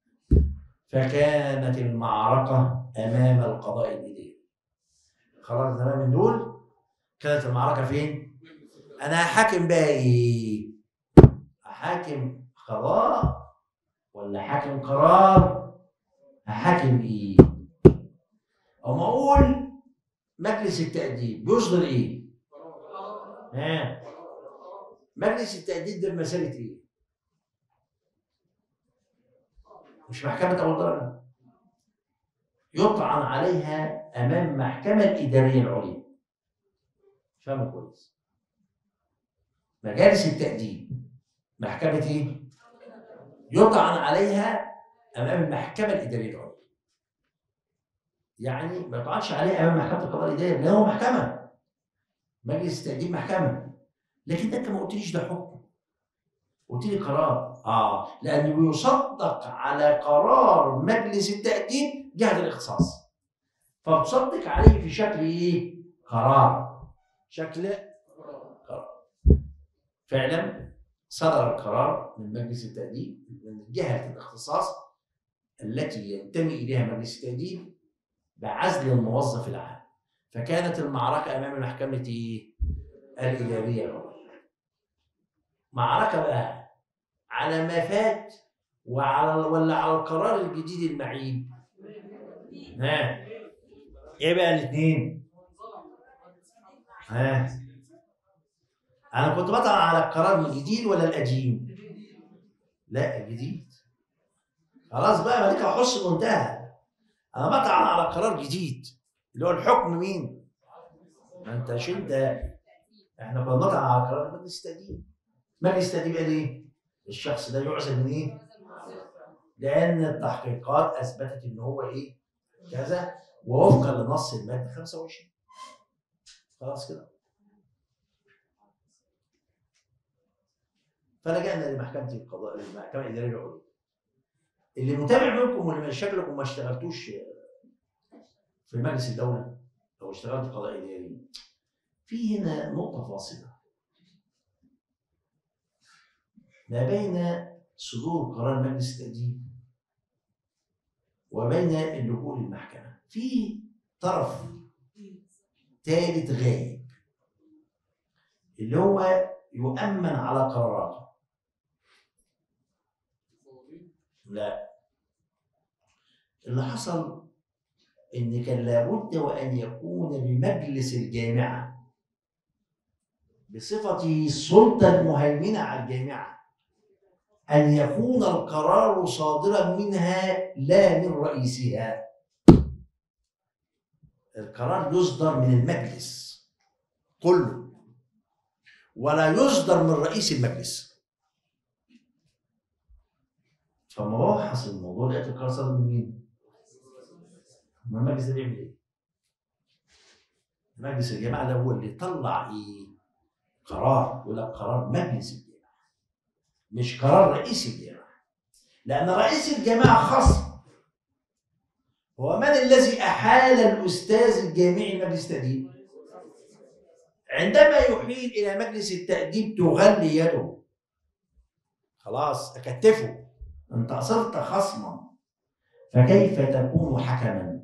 Speaker 1: فكانت المعركة أمام القضاء الإداري خلاص زمان من دول كانت المعركة فين؟ أنا هحاكم بقى إيه؟ هحاكم قضاء ولا حاكم قرار هحاكم ايه او ما اقول مجلس التأديب بيصدر ايه ها مجلس التأديب ده بمسألة ايه مش محكمة أول درجة يطعن عليها أمام محكمة الإدارية العليا فهموا كويس مجالس التأديب محكمة إيه؟ يطعن عليها امام المحكمه الاداريه العليا. يعني ما يطعنش عليها امام محكمه القضاء الاداري لان هو محكمه. مجلس التقديم محكمه. لكن انت ما قلتليش ده حكم. قلت لي قرار اه لانه بيصدق على قرار مجلس التقديم جهه الاختصاص. فبتصدق عليه في شكل ايه؟ قرار. شكل قرار. فعلا صدر القرار من مجلس التأديب من جهة الاختصاص التي ينتمي إليها مجلس التأديب بعزل الموظف العام فكانت المعركة أمام محكمة إيه؟ الإدارية العليا معركة بقى على ما فات وعلى ولا على القرار الجديد المعيب ها ايه بقى الاثنين ها انا كنت بطلع على القرار الجديد ولا القديم لا الجديد خلاص بقى مالك هخش المنتهى انا بطلع على قرار جديد اللي هو الحكم مين ما انت شلت احنا كنا بنطلع على قرار مجلس التأديب مجلس التأديب قال ايه الشخص ده يعزل من ايه لان التحقيقات اثبتت ان هو ايه كذا ووفقا لنص الماده 25 خلاص كده فلجأنا لمحكمة القضاء المحكمة الإدارية العليا اللي متابع منكم واللي شكلكم ما اشتغلتوش في مجلس الدولة أو اشتغلت قضاء إداري في هنا نقطة فاصلة ما بين صدور قرار مجلس التأديب وبين اللجوء للمحكمة في طرف ثالث غايب اللي هو يؤمن على قراراته لا اللي حصل ان كان لابد وان يكون لمجلس الجامعه بصفته السلطه المهيمنه على الجامعه ان يكون القرار صادرا منها لا من رئيسها القرار يصدر من المجلس كله ولا يصدر من رئيس المجلس فما ببحث الموضوع لقيت القرار صادر من مين؟ ما المجلس ده بيعمل ايه؟ مجلس الجماعه ده هو اللي طلع ايه؟ قرار يقول لك قرار مجلس الجماعه مش قرار رئيس الجماعه لان رئيس الجماعه خصم هو من الذي احال الاستاذ الجامعي مجلس تاديب؟ عندما يحيل الى مجلس التاديب تغلي يده خلاص اكتفه انت صرت خصما فكيف تكون حكما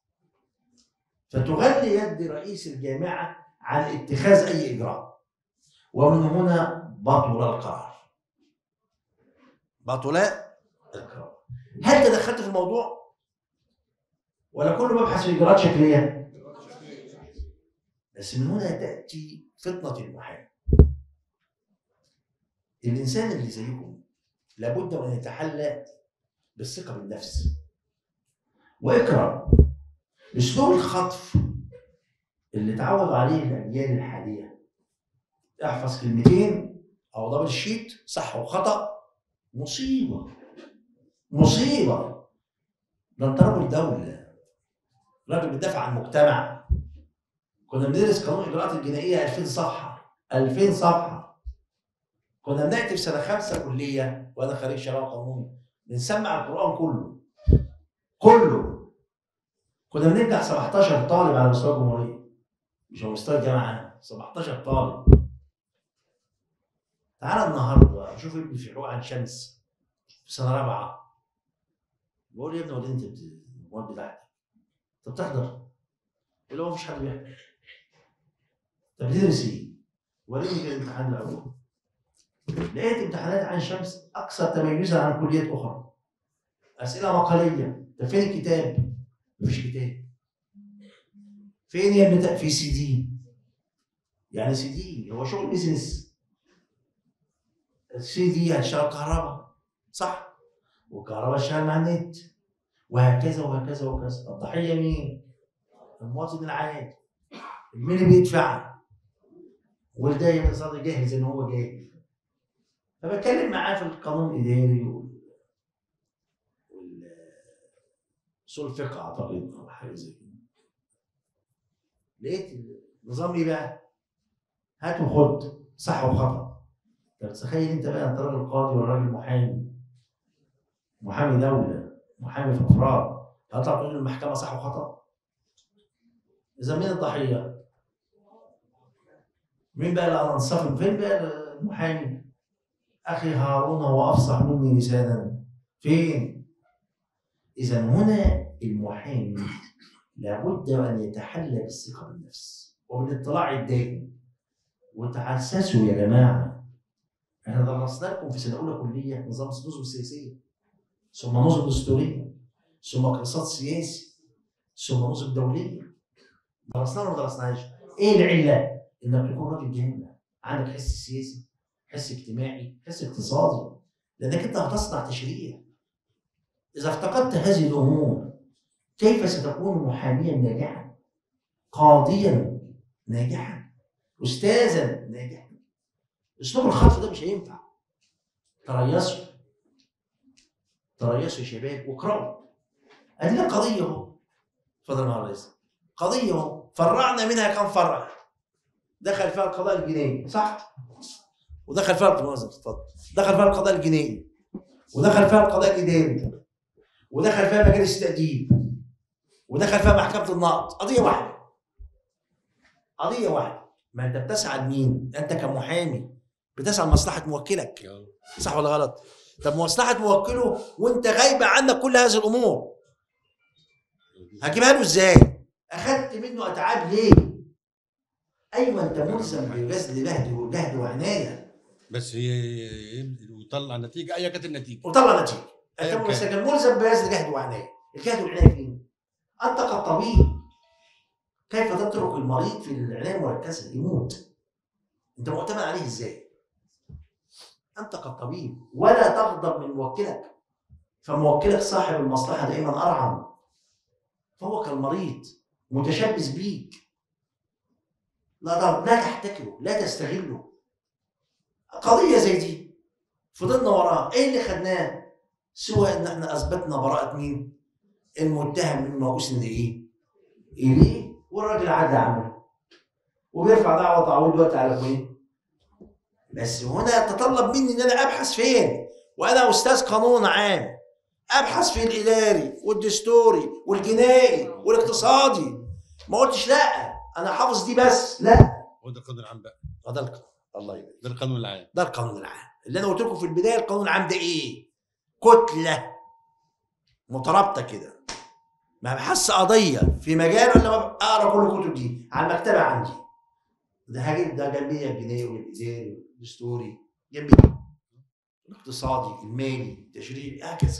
Speaker 1: فتغلي يد رئيس الجامعه عن اتخاذ اي اجراء ومن هنا بطل القرار بطل القرار هل تدخلت في الموضوع ولا كل مبحث في اجراءات شكليه بس من هنا تاتي فطنه المحامي الانسان اللي زيكم لابد وان يتحلى بالثقه بالنفس واكرم اسلوب الخطف اللي اتعودوا عليه الاجيال الحاليه احفظ كلمتين او دبل شيت صح وخطا مصيبه مصيبه ده انت راجل دوله راجل بتدافع عن المجتمع كنا بندرس قانون الاجراءات الجنائيه 2000 صفحه 2000 صفحه كنا بنكتب سنه خمسه كليه وانا خريج شرع قانوني بنسمع القران كله كله كنا بننجح 17 طالب على مستوى الجمهوريه مش على مستوى الجامعه 17 طالب تعالى النهارده اشوف ابني في حقوق عن شمس في سنه رابعه بقول له يا ابني ودي انت بت- المواد بتاعتك انت بتحضر يقول له هو مفيش حد بيحضر طب بتدرس ايه؟ وريني كده الامتحان الاول لقيت امتحانات عن شمس اكثر تميزا عن كليات اخرى اسئله مقاليه طب فين الكتاب؟ مفيش كتاب فين يا ابني في سي دي يعني سي دي هو شغل بيزنس السي دي هتشتغل كهرباء صح والكهرباء تشتغل مع النت وهكذا وهكذا وهكذا الضحيه مين؟ المواطن العادي مين اللي بيدفع؟ والده يقتصادي جاهز ان هو جاهز فبتكلم معاه في القانون الاداري وال وال اصول الفقه اعتقد او حاجه زي كده لقيت النظام ايه بقى؟ هات وخد صح وخطا طب تخيل انت بقى انت راجل قاضي ولا راجل محامي محامي دوله محامي في افراد هتطلع تقول المحكمه صح وخطا اذا مين الضحيه؟ مين بقى اللي على انصاف فين بقى المحامي؟ اخي هارون هو افصح مني لسانا فين؟ اذا هنا المحامي لابد ان يتحلى بالثقه بالنفس وبالاطلاع الدائم وتحسسوا يا جماعه احنا درسنا لكم في سنه اولى كليه نظام النظم السياسيه ثم نظم دستوريه ثم اقتصاد سياسي ثم نظم دوليه درسناها ولا ما درسناهاش؟ ايه العله؟ انك تكون راجل جامع عندك حس سياسي حس اجتماعي حس اقتصادي لانك انت هتصنع تشريع اذا افتقدت هذه الامور كيف ستكون محاميا ناجحا قاضيا ناجحا استاذا ناجحا اسلوب الخطف ده مش هينفع تريثوا تريثوا يا شباب واقرأوا ادي لك قضيه اهو اتفضل يا ريس قضيه اهو فرعنا منها كم فرع دخل فيها القضاء الجنائي صح ودخل فيها القضاء اتفضل دخل فيها القضاء الجنائي ودخل فيها القضاء الاداري ودخل فيها مجالس التأديب ودخل فيها محكمة النقض قضية واحدة قضية واحدة ما انت بتسعى لمين؟ انت كمحامي بتسعى لمصلحة موكلك صح ولا غلط؟ طب مصلحة موكله وانت غايبة عنك كل هذه الامور هجيبها له ازاي؟ اخدت منه اتعاب ليه؟ ايوه انت ملزم ببذل جهد وجهد وعنايه
Speaker 3: بس هي ويطلع نتيجه ايا كانت النتيجه
Speaker 1: وطلع نتيجه انت
Speaker 3: أيا
Speaker 1: بس
Speaker 3: كان.
Speaker 1: كان ملزم بهذا الجهد والعنايه الجهد والعنايه فين؟ انت كطبيب كيف تترك المريض في العنايه المركزه يموت انت معتمد عليه ازاي؟ انت كطبيب ولا تغضب من موكلك فموكلك صاحب المصلحه دائما ارحم فهو كالمريض متشبث بيك لا لا لا تحتكره لا تستغله قضيه زي دي فضلنا وراه ايه اللي خدناه سوى ان احنا اثبتنا براءه مين المتهم مما اسند ايه اليه والراجل عدى عمله وبيرفع دعوه تعويض دلوقتي على فين بس هنا تطلب مني ان انا ابحث فين وانا استاذ قانون عام ابحث في الاداري والدستوري والجنائي والاقتصادي ما قلتش لا انا حافظ دي بس لا
Speaker 3: هو ده القانون العام بقى
Speaker 1: ده القانون الله يبارك
Speaker 3: ده القانون العام
Speaker 1: ده القانون العام اللي انا قلت لكم في البدايه القانون العام ده ايه كتله مترابطه كده ما بحث قضيه في مجال ولا ما اقرا كل الكتب دي على المكتبه عندي ده هجيب ده جنبي الجنائي والاداري والدستوري جنبي الاقتصادي المالي التشريعي هكذا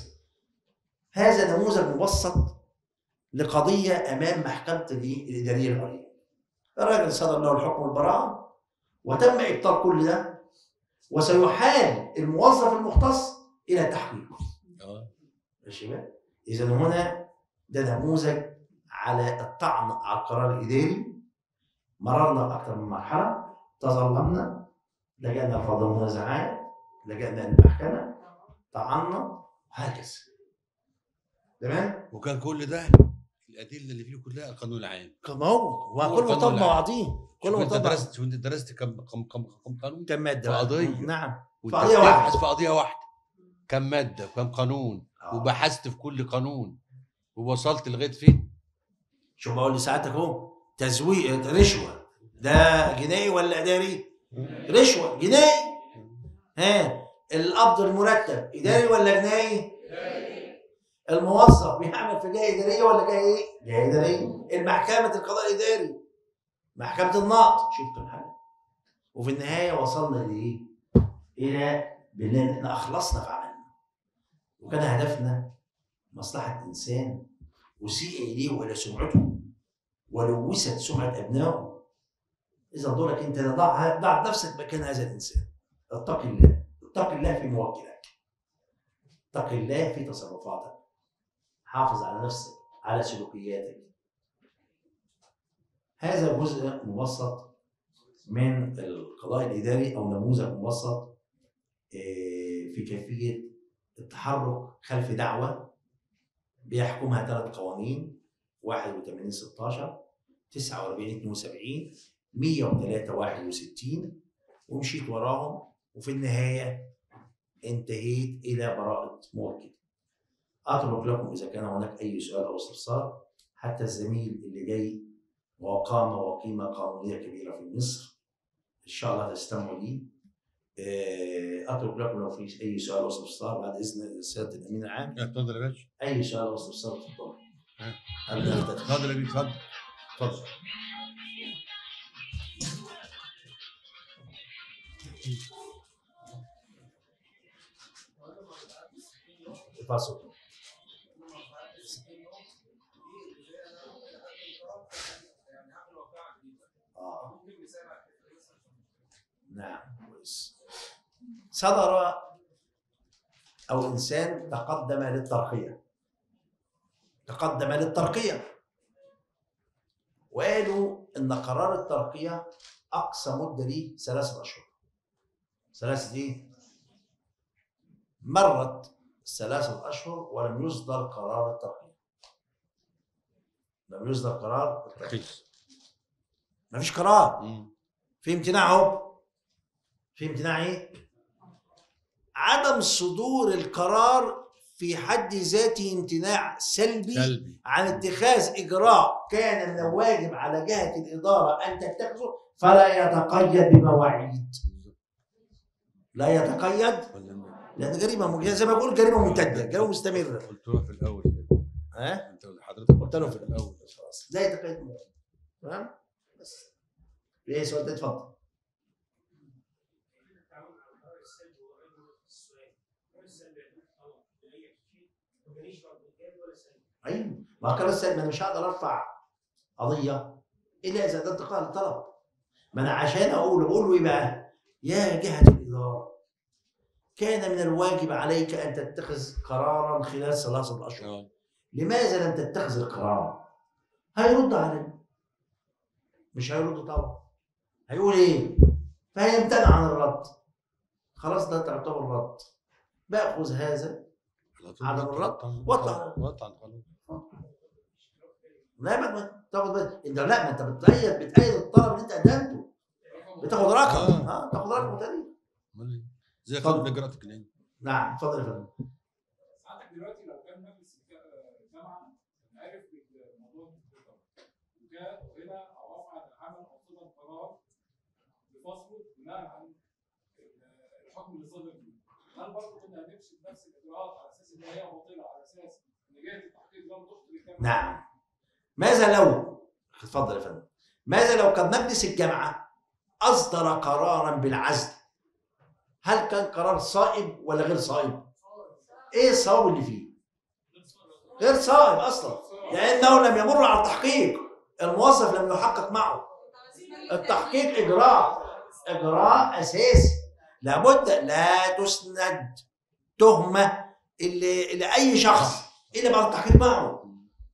Speaker 1: هذا نموذج مبسط لقضيه امام محكمه الإيه؟ الاداريه العليا الراجل صدر له الحكم البراءه وتم ابطال كل ده وسيحال الموظف المختص الى تحقيقه
Speaker 3: اه
Speaker 1: ماشي بقى اذا هنا ده نموذج على الطعن على القرار الاداري مررنا باكثر من مرحله تظلمنا لجأنا لفضل المنازعات لجأنا للمحكمه طعنا هكذا تمام
Speaker 3: وكان كل ده الادله اللي فيه كلها القانون العام
Speaker 1: ما هو ما
Speaker 3: هو
Speaker 1: كل
Speaker 3: القانون
Speaker 1: مطبق
Speaker 3: العام.
Speaker 1: بعضيه كل
Speaker 3: شوف انت
Speaker 1: مطبق
Speaker 3: درست شوف انت درست كم كم كم كم قانون
Speaker 1: كم ماده
Speaker 3: في
Speaker 1: بقى؟
Speaker 3: قضية.
Speaker 1: نعم
Speaker 3: وانت
Speaker 1: قضية واحدة.
Speaker 3: بتبحث في قضيه واحده كم ماده وكم قانون
Speaker 1: آه.
Speaker 3: وبحثت في كل قانون ووصلت لغايه فين
Speaker 1: شوف بقول لساعتك اهو تزويق رشوه ده جنائي ولا اداري؟ رشوه جنائي ها القبض المرتب اداري ولا جنائي؟ الموظف بيعمل في جهه اداريه ولا جهه ايه؟ جهه اداريه المحكمه القضاء الاداري محكمه النقض شوف كم حاجه وفي النهايه وصلنا لايه؟ الى بان احنا اخلصنا في عملنا وكان هدفنا مصلحه انسان اسيء اليه والى سمعته ولوثت سمعه ابنائه اذا دورك انت ضع ضع نفسك مكان هذا الانسان اتق الله اتق الله في موكلك اتق الله في تصرفاتك حافظ على نفسك على سلوكياتك هذا جزء مبسط من القضاء الاداري او نموذج مبسط آه، في كيفيه التحرك خلف دعوه بيحكمها ثلاث قوانين 81 16 49 72 103 61 ومشيت وراهم وفي النهايه انتهيت الى براءه موكل. اترك لكم اذا كان هناك اي سؤال او استفسار حتى الزميل اللي جاي وقام وقيمه قانونيه كبيره في مصر ان شاء الله تستمعوا لي آه، اترك لكم لو في اي سؤال او استفسار بعد اذن سياده الامين العام
Speaker 3: اتفضل يا باشا
Speaker 1: اي سؤال او استفسار اتفضل
Speaker 3: ها.
Speaker 1: قبل ما أفتتح.
Speaker 3: اتفضل يا بيه اتفضل
Speaker 1: اتفضل اتفضل آه. نعم كويس صدر او انسان تقدم للترقيه تقدم للترقيه وقالوا ان قرار الترقيه اقصى مده ليه ثلاثه اشهر ثلاثه ايه؟ مرت ثلاثه اشهر ولم يصدر قرار الترقيه لم يصدر قرار الترقيه
Speaker 3: رخيص
Speaker 1: ما فيش قرار
Speaker 3: مم.
Speaker 1: في امتناع اهو في امتناع ايه؟ عدم صدور القرار في حد ذاته امتناع سلبي
Speaker 3: سلبي
Speaker 1: عن اتخاذ اجراء كان من الواجب على جهه الاداره ان تتخذه فلا يتقيد بمواعيد لا يتقيد
Speaker 3: ولا
Speaker 1: لان جريمه م- زي ما بقول جريمه ممتده جريمه مستمره
Speaker 3: قلت له في الاول كده
Speaker 1: ها
Speaker 3: انت حضرتك
Speaker 1: قلت له في
Speaker 3: الاول
Speaker 1: خلاص لا يتقيد بمواعيد تمام بس في اي سؤال تاني؟ اتفضل ايوه ما قرار السلبي ما انا مش هقدر ارفع قضيه الا اذا ده انتقال الطلب ما انا عشان اقول بقول له ايه بقى؟ يا جهه الاداره كان من الواجب عليك ان تتخذ قرارا خلال ثلاثه اشهر
Speaker 3: آه.
Speaker 1: لماذا لم تتخذ القرار؟ هيرد علينا مش هيرد طبعا هيقول ايه؟ فهيمتنع عن الرد خلاص ده تعتبر رد باخذ هذا
Speaker 3: على طول
Speaker 1: عدم الرد
Speaker 3: طبعاً.
Speaker 1: واطلع.
Speaker 3: واطلع القانون
Speaker 1: لا ما ما تاخد بالك انت لا ما انت بتأيد بتأيد الطلب اللي انت قدمته بتاخد رقم
Speaker 3: آه.
Speaker 1: اه تاخد رقم تاني
Speaker 3: أمال إيه؟ زي
Speaker 1: اتفضل.
Speaker 3: قانون الاجراءات الجنائيه
Speaker 1: نعم اتفضل يا فندم
Speaker 2: ساعتك دلوقتي لو كان مجلس الج- الجامعه كان عارف بالموضوع ده وكان هنا او رفع عن العمل او صدر قرار بفصله بناء عن الحكم اللي صدر فيه هل برضه كنا هنمشي بنفس الاجراءات على اساس ان هي باطله على اساس ان جهه التحقيق لم تخطئ الجامعه
Speaker 1: نعم ماذا لو اتفضل يا فندم ماذا لو كان مجلس الجامعه اصدر قرارا بالعزل هل كان قرار صائب ولا غير صائب؟ ايه الصواب اللي فيه؟ غير صائب اصلا لانه لم يمر على التحقيق الموظف لم يحقق معه التحقيق اجراء اجراء اساسي لابد لا تسند تهمه اللي لاي شخص الا بعد التحقيق معه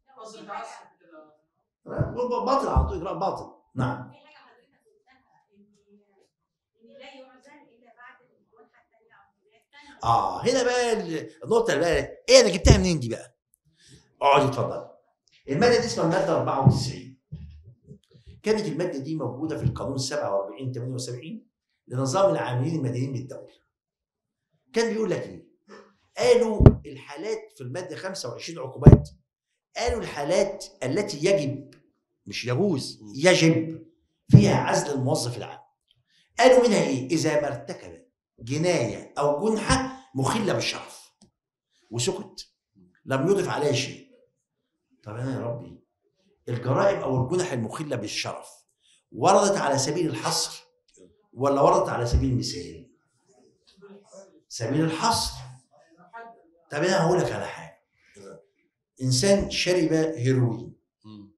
Speaker 1: باطل على طول اجراء باطل نعم
Speaker 4: في حاجه حضرتك قلتها ان ان لا يعزل الا بعد الجنحه الثانيه او الثانيه
Speaker 1: اه هنا بقى ال- النقطه اللي بقى ايه انا جبتها منين دي بقى؟ اقعد اتفضل الماده دي اسمها الماده 94 كانت الماده دي موجوده في القانون 47 78 لنظام العاملين المدنيين بالدوله كان بيقول لك ايه؟ قالوا الحالات في الماده 25 عقوبات قالوا الحالات التي يجب مش يجوز يجب فيها عزل الموظف العام قالوا منها ايه؟ اذا ما ارتكب جنايه او جنحه مخله بالشرف وسكت لم يضف عليها شيء طب انا يا ربي الجرائم او الجنح المخله بالشرف وردت على سبيل الحصر ولا وردت على سبيل المثال سبيل الحصر طب انا هقول لك على حاجه انسان شرب هيروين
Speaker 3: مم.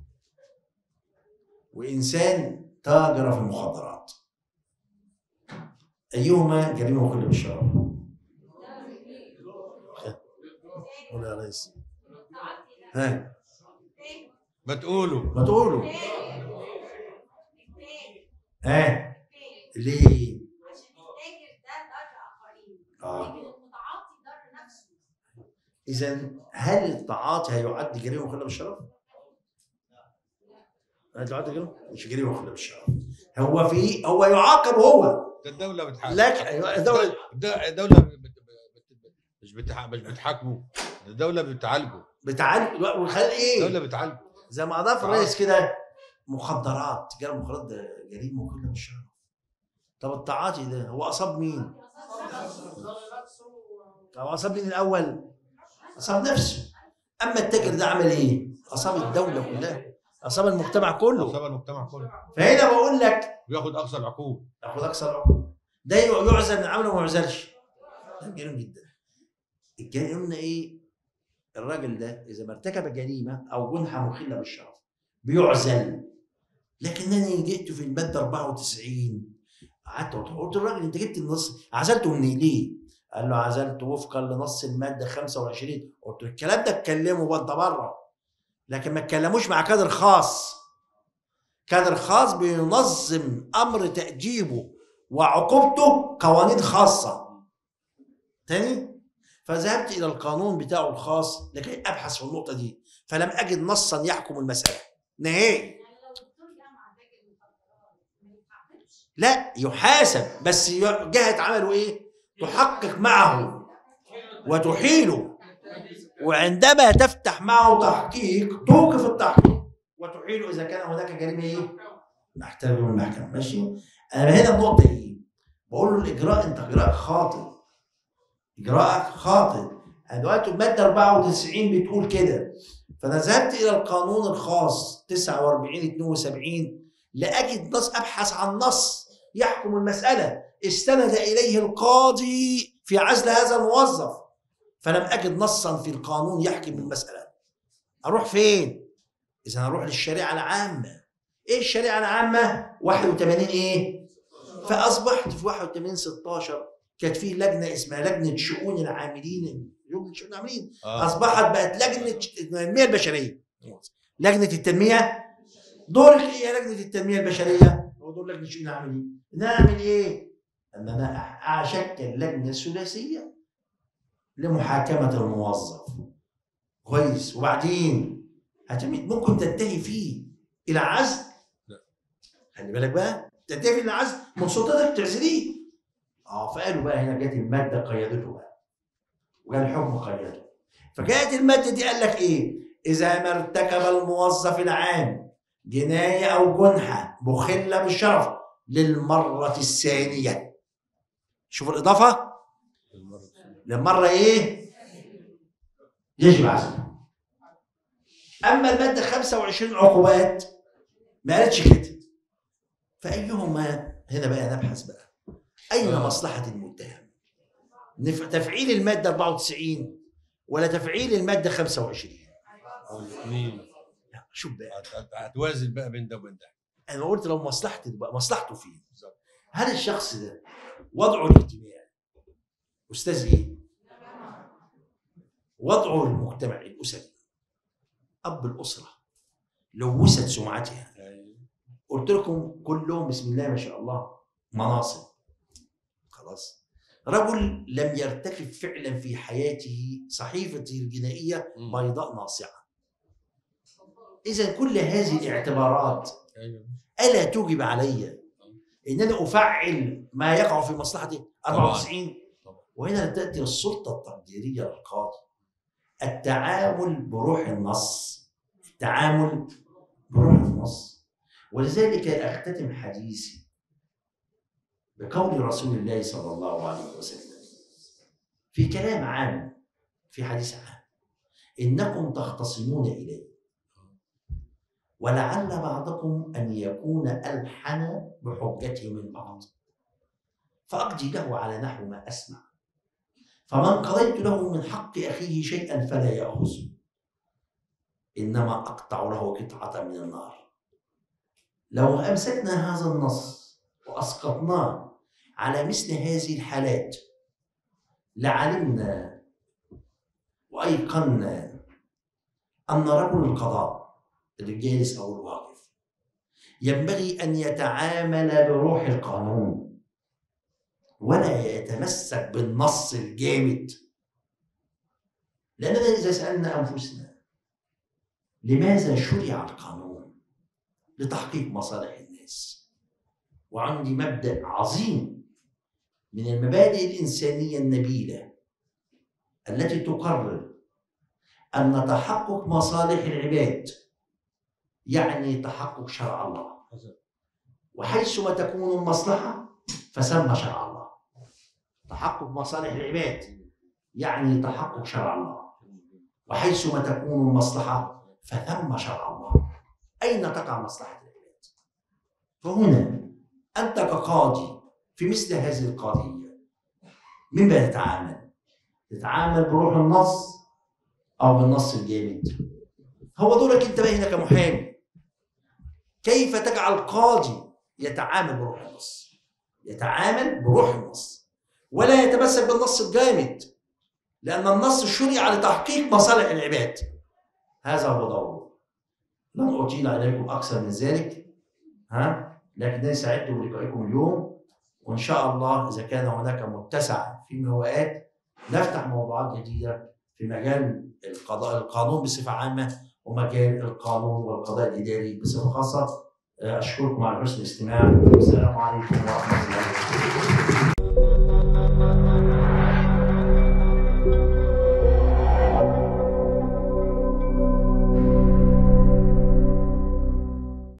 Speaker 1: وانسان تاجر في المخدرات ايهما جريمه مخله بالشرف قول يا ريس ها
Speaker 3: ما تقولوا
Speaker 1: ما تقولوا ها ليه
Speaker 4: عشان التاجر ده ضر اخرين
Speaker 1: اه
Speaker 4: لكن المتعاطي ضر نفسه
Speaker 1: اذا هل التعاطي هيعد جريمه مخله بالشرف؟ لا تعد جريمه مش جريمه مخله بالشرف هو في هو يعاقب هو
Speaker 3: ده الدوله بتحاكم
Speaker 1: لكن أيوة، الدوله
Speaker 3: الد- الدوله بت- بت- بت- مش بتح... مش بتحاكمه الدوله بتعالجه
Speaker 1: بتعالج وخلي ايه؟
Speaker 3: الدوله بتعالجه
Speaker 1: زي ما اضاف الرئيس كده مخدرات تجاره مخدرات ده جريمه مخله بالشرف طب التعاطي ده هو اصاب مين؟ طب اصاب مين الاول؟ اصاب نفسه اما التاجر ده عمل ايه؟ اصاب الدوله كلها اصاب المجتمع كله
Speaker 3: اصاب المجتمع كله
Speaker 1: فهنا بقول لك
Speaker 3: بياخد اقصى العقوبه
Speaker 1: تاخد اكثر عقوبه ده يعزل من عمله وما يعزلش ده جريمه جدا الجريمه قلنا ايه الراجل ده اذا ما ارتكب جريمه او جنحه مخله بالشرف بيعزل لكنني جئت في الماده 94 قعدت قلت للراجل انت جبت النص عزلته منين ليه؟ قال له عزلته وفقا لنص الماده 25 قلت له الكلام ده اتكلمه وانت بره لكن ما تكلموش مع كادر خاص كادر خاص بينظم امر تاديبه وعقوبته قوانين خاصه تاني فذهبت الى القانون بتاعه الخاص لكي ابحث في النقطه دي فلم اجد نصا يحكم المساله نهائي
Speaker 4: يعني لو دكتور جامعه تاجر مخدرات ما يتعاقبش
Speaker 1: لا يحاسب بس ي- جهه عمله ايه تحقق معه وتحيله وعندما تفتح معه تحقيق توقف التحقيق وتحيله اذا كان هناك جريمه ايه نحتاجه من المحكمه ماشي انا هنا النقطه ايه بقول له الاجراء انت اجراء خاطئ اجراءك خاطئ أنا دلوقتي الماده 94 بتقول كده فانا ذهبت الى القانون الخاص 49 72 لاجد نص ابحث عن نص يحكم المساله استند اليه القاضي في عزل هذا الموظف فلم اجد نصا في القانون يحكم المساله اروح فين اذا اروح للشريعه العامه ايه الشريعه العامه 81 ايه فاصبحت في 81 16 كانت في لجنه اسمها لجنه شؤون العاملين لجنه شؤون العاملين
Speaker 3: اه
Speaker 1: اصبحت بقت لجنه التنميه البشريه لجنه التنميه دورك ايه يا لجنه التنميه البشريه هو دور لجنه شؤون العاملين ان انا اعمل ايه ان انا أح- اشكل لجنه ثلاثيه لمحاكمه الموظف كويس وبعدين هتم- ممكن تنتهي فيه الى عزل
Speaker 3: لا.
Speaker 1: خلي بالك بقى تنتهي فيه الى عزل من سلطتك تعزليه اه فقالوا بقى هنا جت الماده قيدته بقى وجاء الحكم قيده فجاءت الماده دي قال لك ايه اذا ما ارتكب الموظف العام جنايه او جنحه مخله بالشرف للمره الثانيه شوف الاضافه للمره ايه يجب عزله اما الماده 25 عقوبات ما قالتش كده فايهما هنا بقى نبحث بقى اين
Speaker 3: آه.
Speaker 1: مصلحه المتهم نف- تفعيل الماده 94 ولا تفعيل الماده 25
Speaker 3: او الاثنين
Speaker 1: لا، شوف بقى
Speaker 3: هت- هت- هتوازن بقى بين ده وبين ده
Speaker 1: انا قلت لو مصلحتي بقى مصلحته فين
Speaker 3: بالظبط.
Speaker 1: هل الشخص ده وضعه الاجتماعي استاذ ايه وضعه المجتمعي الاسري اب الاسره لوثت سمعتها
Speaker 3: يعني
Speaker 1: قلت لكم كلهم بسم الله ما شاء الله مناصب خلاص رجل لم يرتكب فعلا في حياته صحيفته الجنائيه
Speaker 3: مم.
Speaker 1: بيضاء ناصعه اذا كل هذه الاعتبارات
Speaker 3: ايوه
Speaker 1: الا توجب علي ان انا افعل ما يقع في مصلحتي 94
Speaker 3: طبعا.
Speaker 1: وهنا تاتي السلطه التقديريه للقاضي التعامل بروح النص التعامل بروح النص ولذلك اختتم حديثي بقول رسول الله صلى الله عليه وسلم في كلام عام في حديث عام انكم تختصمون الي ولعل بعضكم ان يكون الحن بحجته من بعض فاقضي له على نحو ما اسمع فمن قضيت له من حق اخيه شيئا فلا ياخذه انما اقطع له قطعه من النار لو امسكنا هذا النص واسقطناه على مثل هذه الحالات لعلمنا وايقنا ان رجل القضاء الجالس او الواقف ينبغي ان يتعامل بروح القانون ولا يتمسك بالنص الجامد لاننا اذا سالنا انفسنا لماذا شرع القانون لتحقيق مصالح الناس وعندي مبدا عظيم من المبادئ الانسانيه النبيله التي تقرر ان تحقق مصالح العباد يعني تحقق شرع الله وحيثما تكون المصلحه فسمى شرع الله تحقق مصالح العباد يعني تحقق شرع الله وحيثما تكون المصلحه فثم شرع الله اين تقع مصلحه العباد فهنا انت كقاضي في مثل هذه القضيه مما تتعامل تتعامل بروح النص او بالنص الجامد هو دورك انت بقى هنا كمحامي كيف تجعل قاضي يتعامل بروح النص يتعامل بروح النص ولا يتمسك بالنص الجامد لان النص شرع لتحقيق مصالح العباد هذا هو دوره لن اطيل عليكم اكثر من ذلك ها لكنني سعدت بلقائكم اليوم وان شاء الله اذا كان هناك متسع في مواد نفتح موضوعات جديده في مجال القضاء القانون بصفه عامه ومجال القانون والقضاء الاداري بصفه خاصه اشكركم على حسن الاستماع والسلام عليكم ورحمه الله وبركاته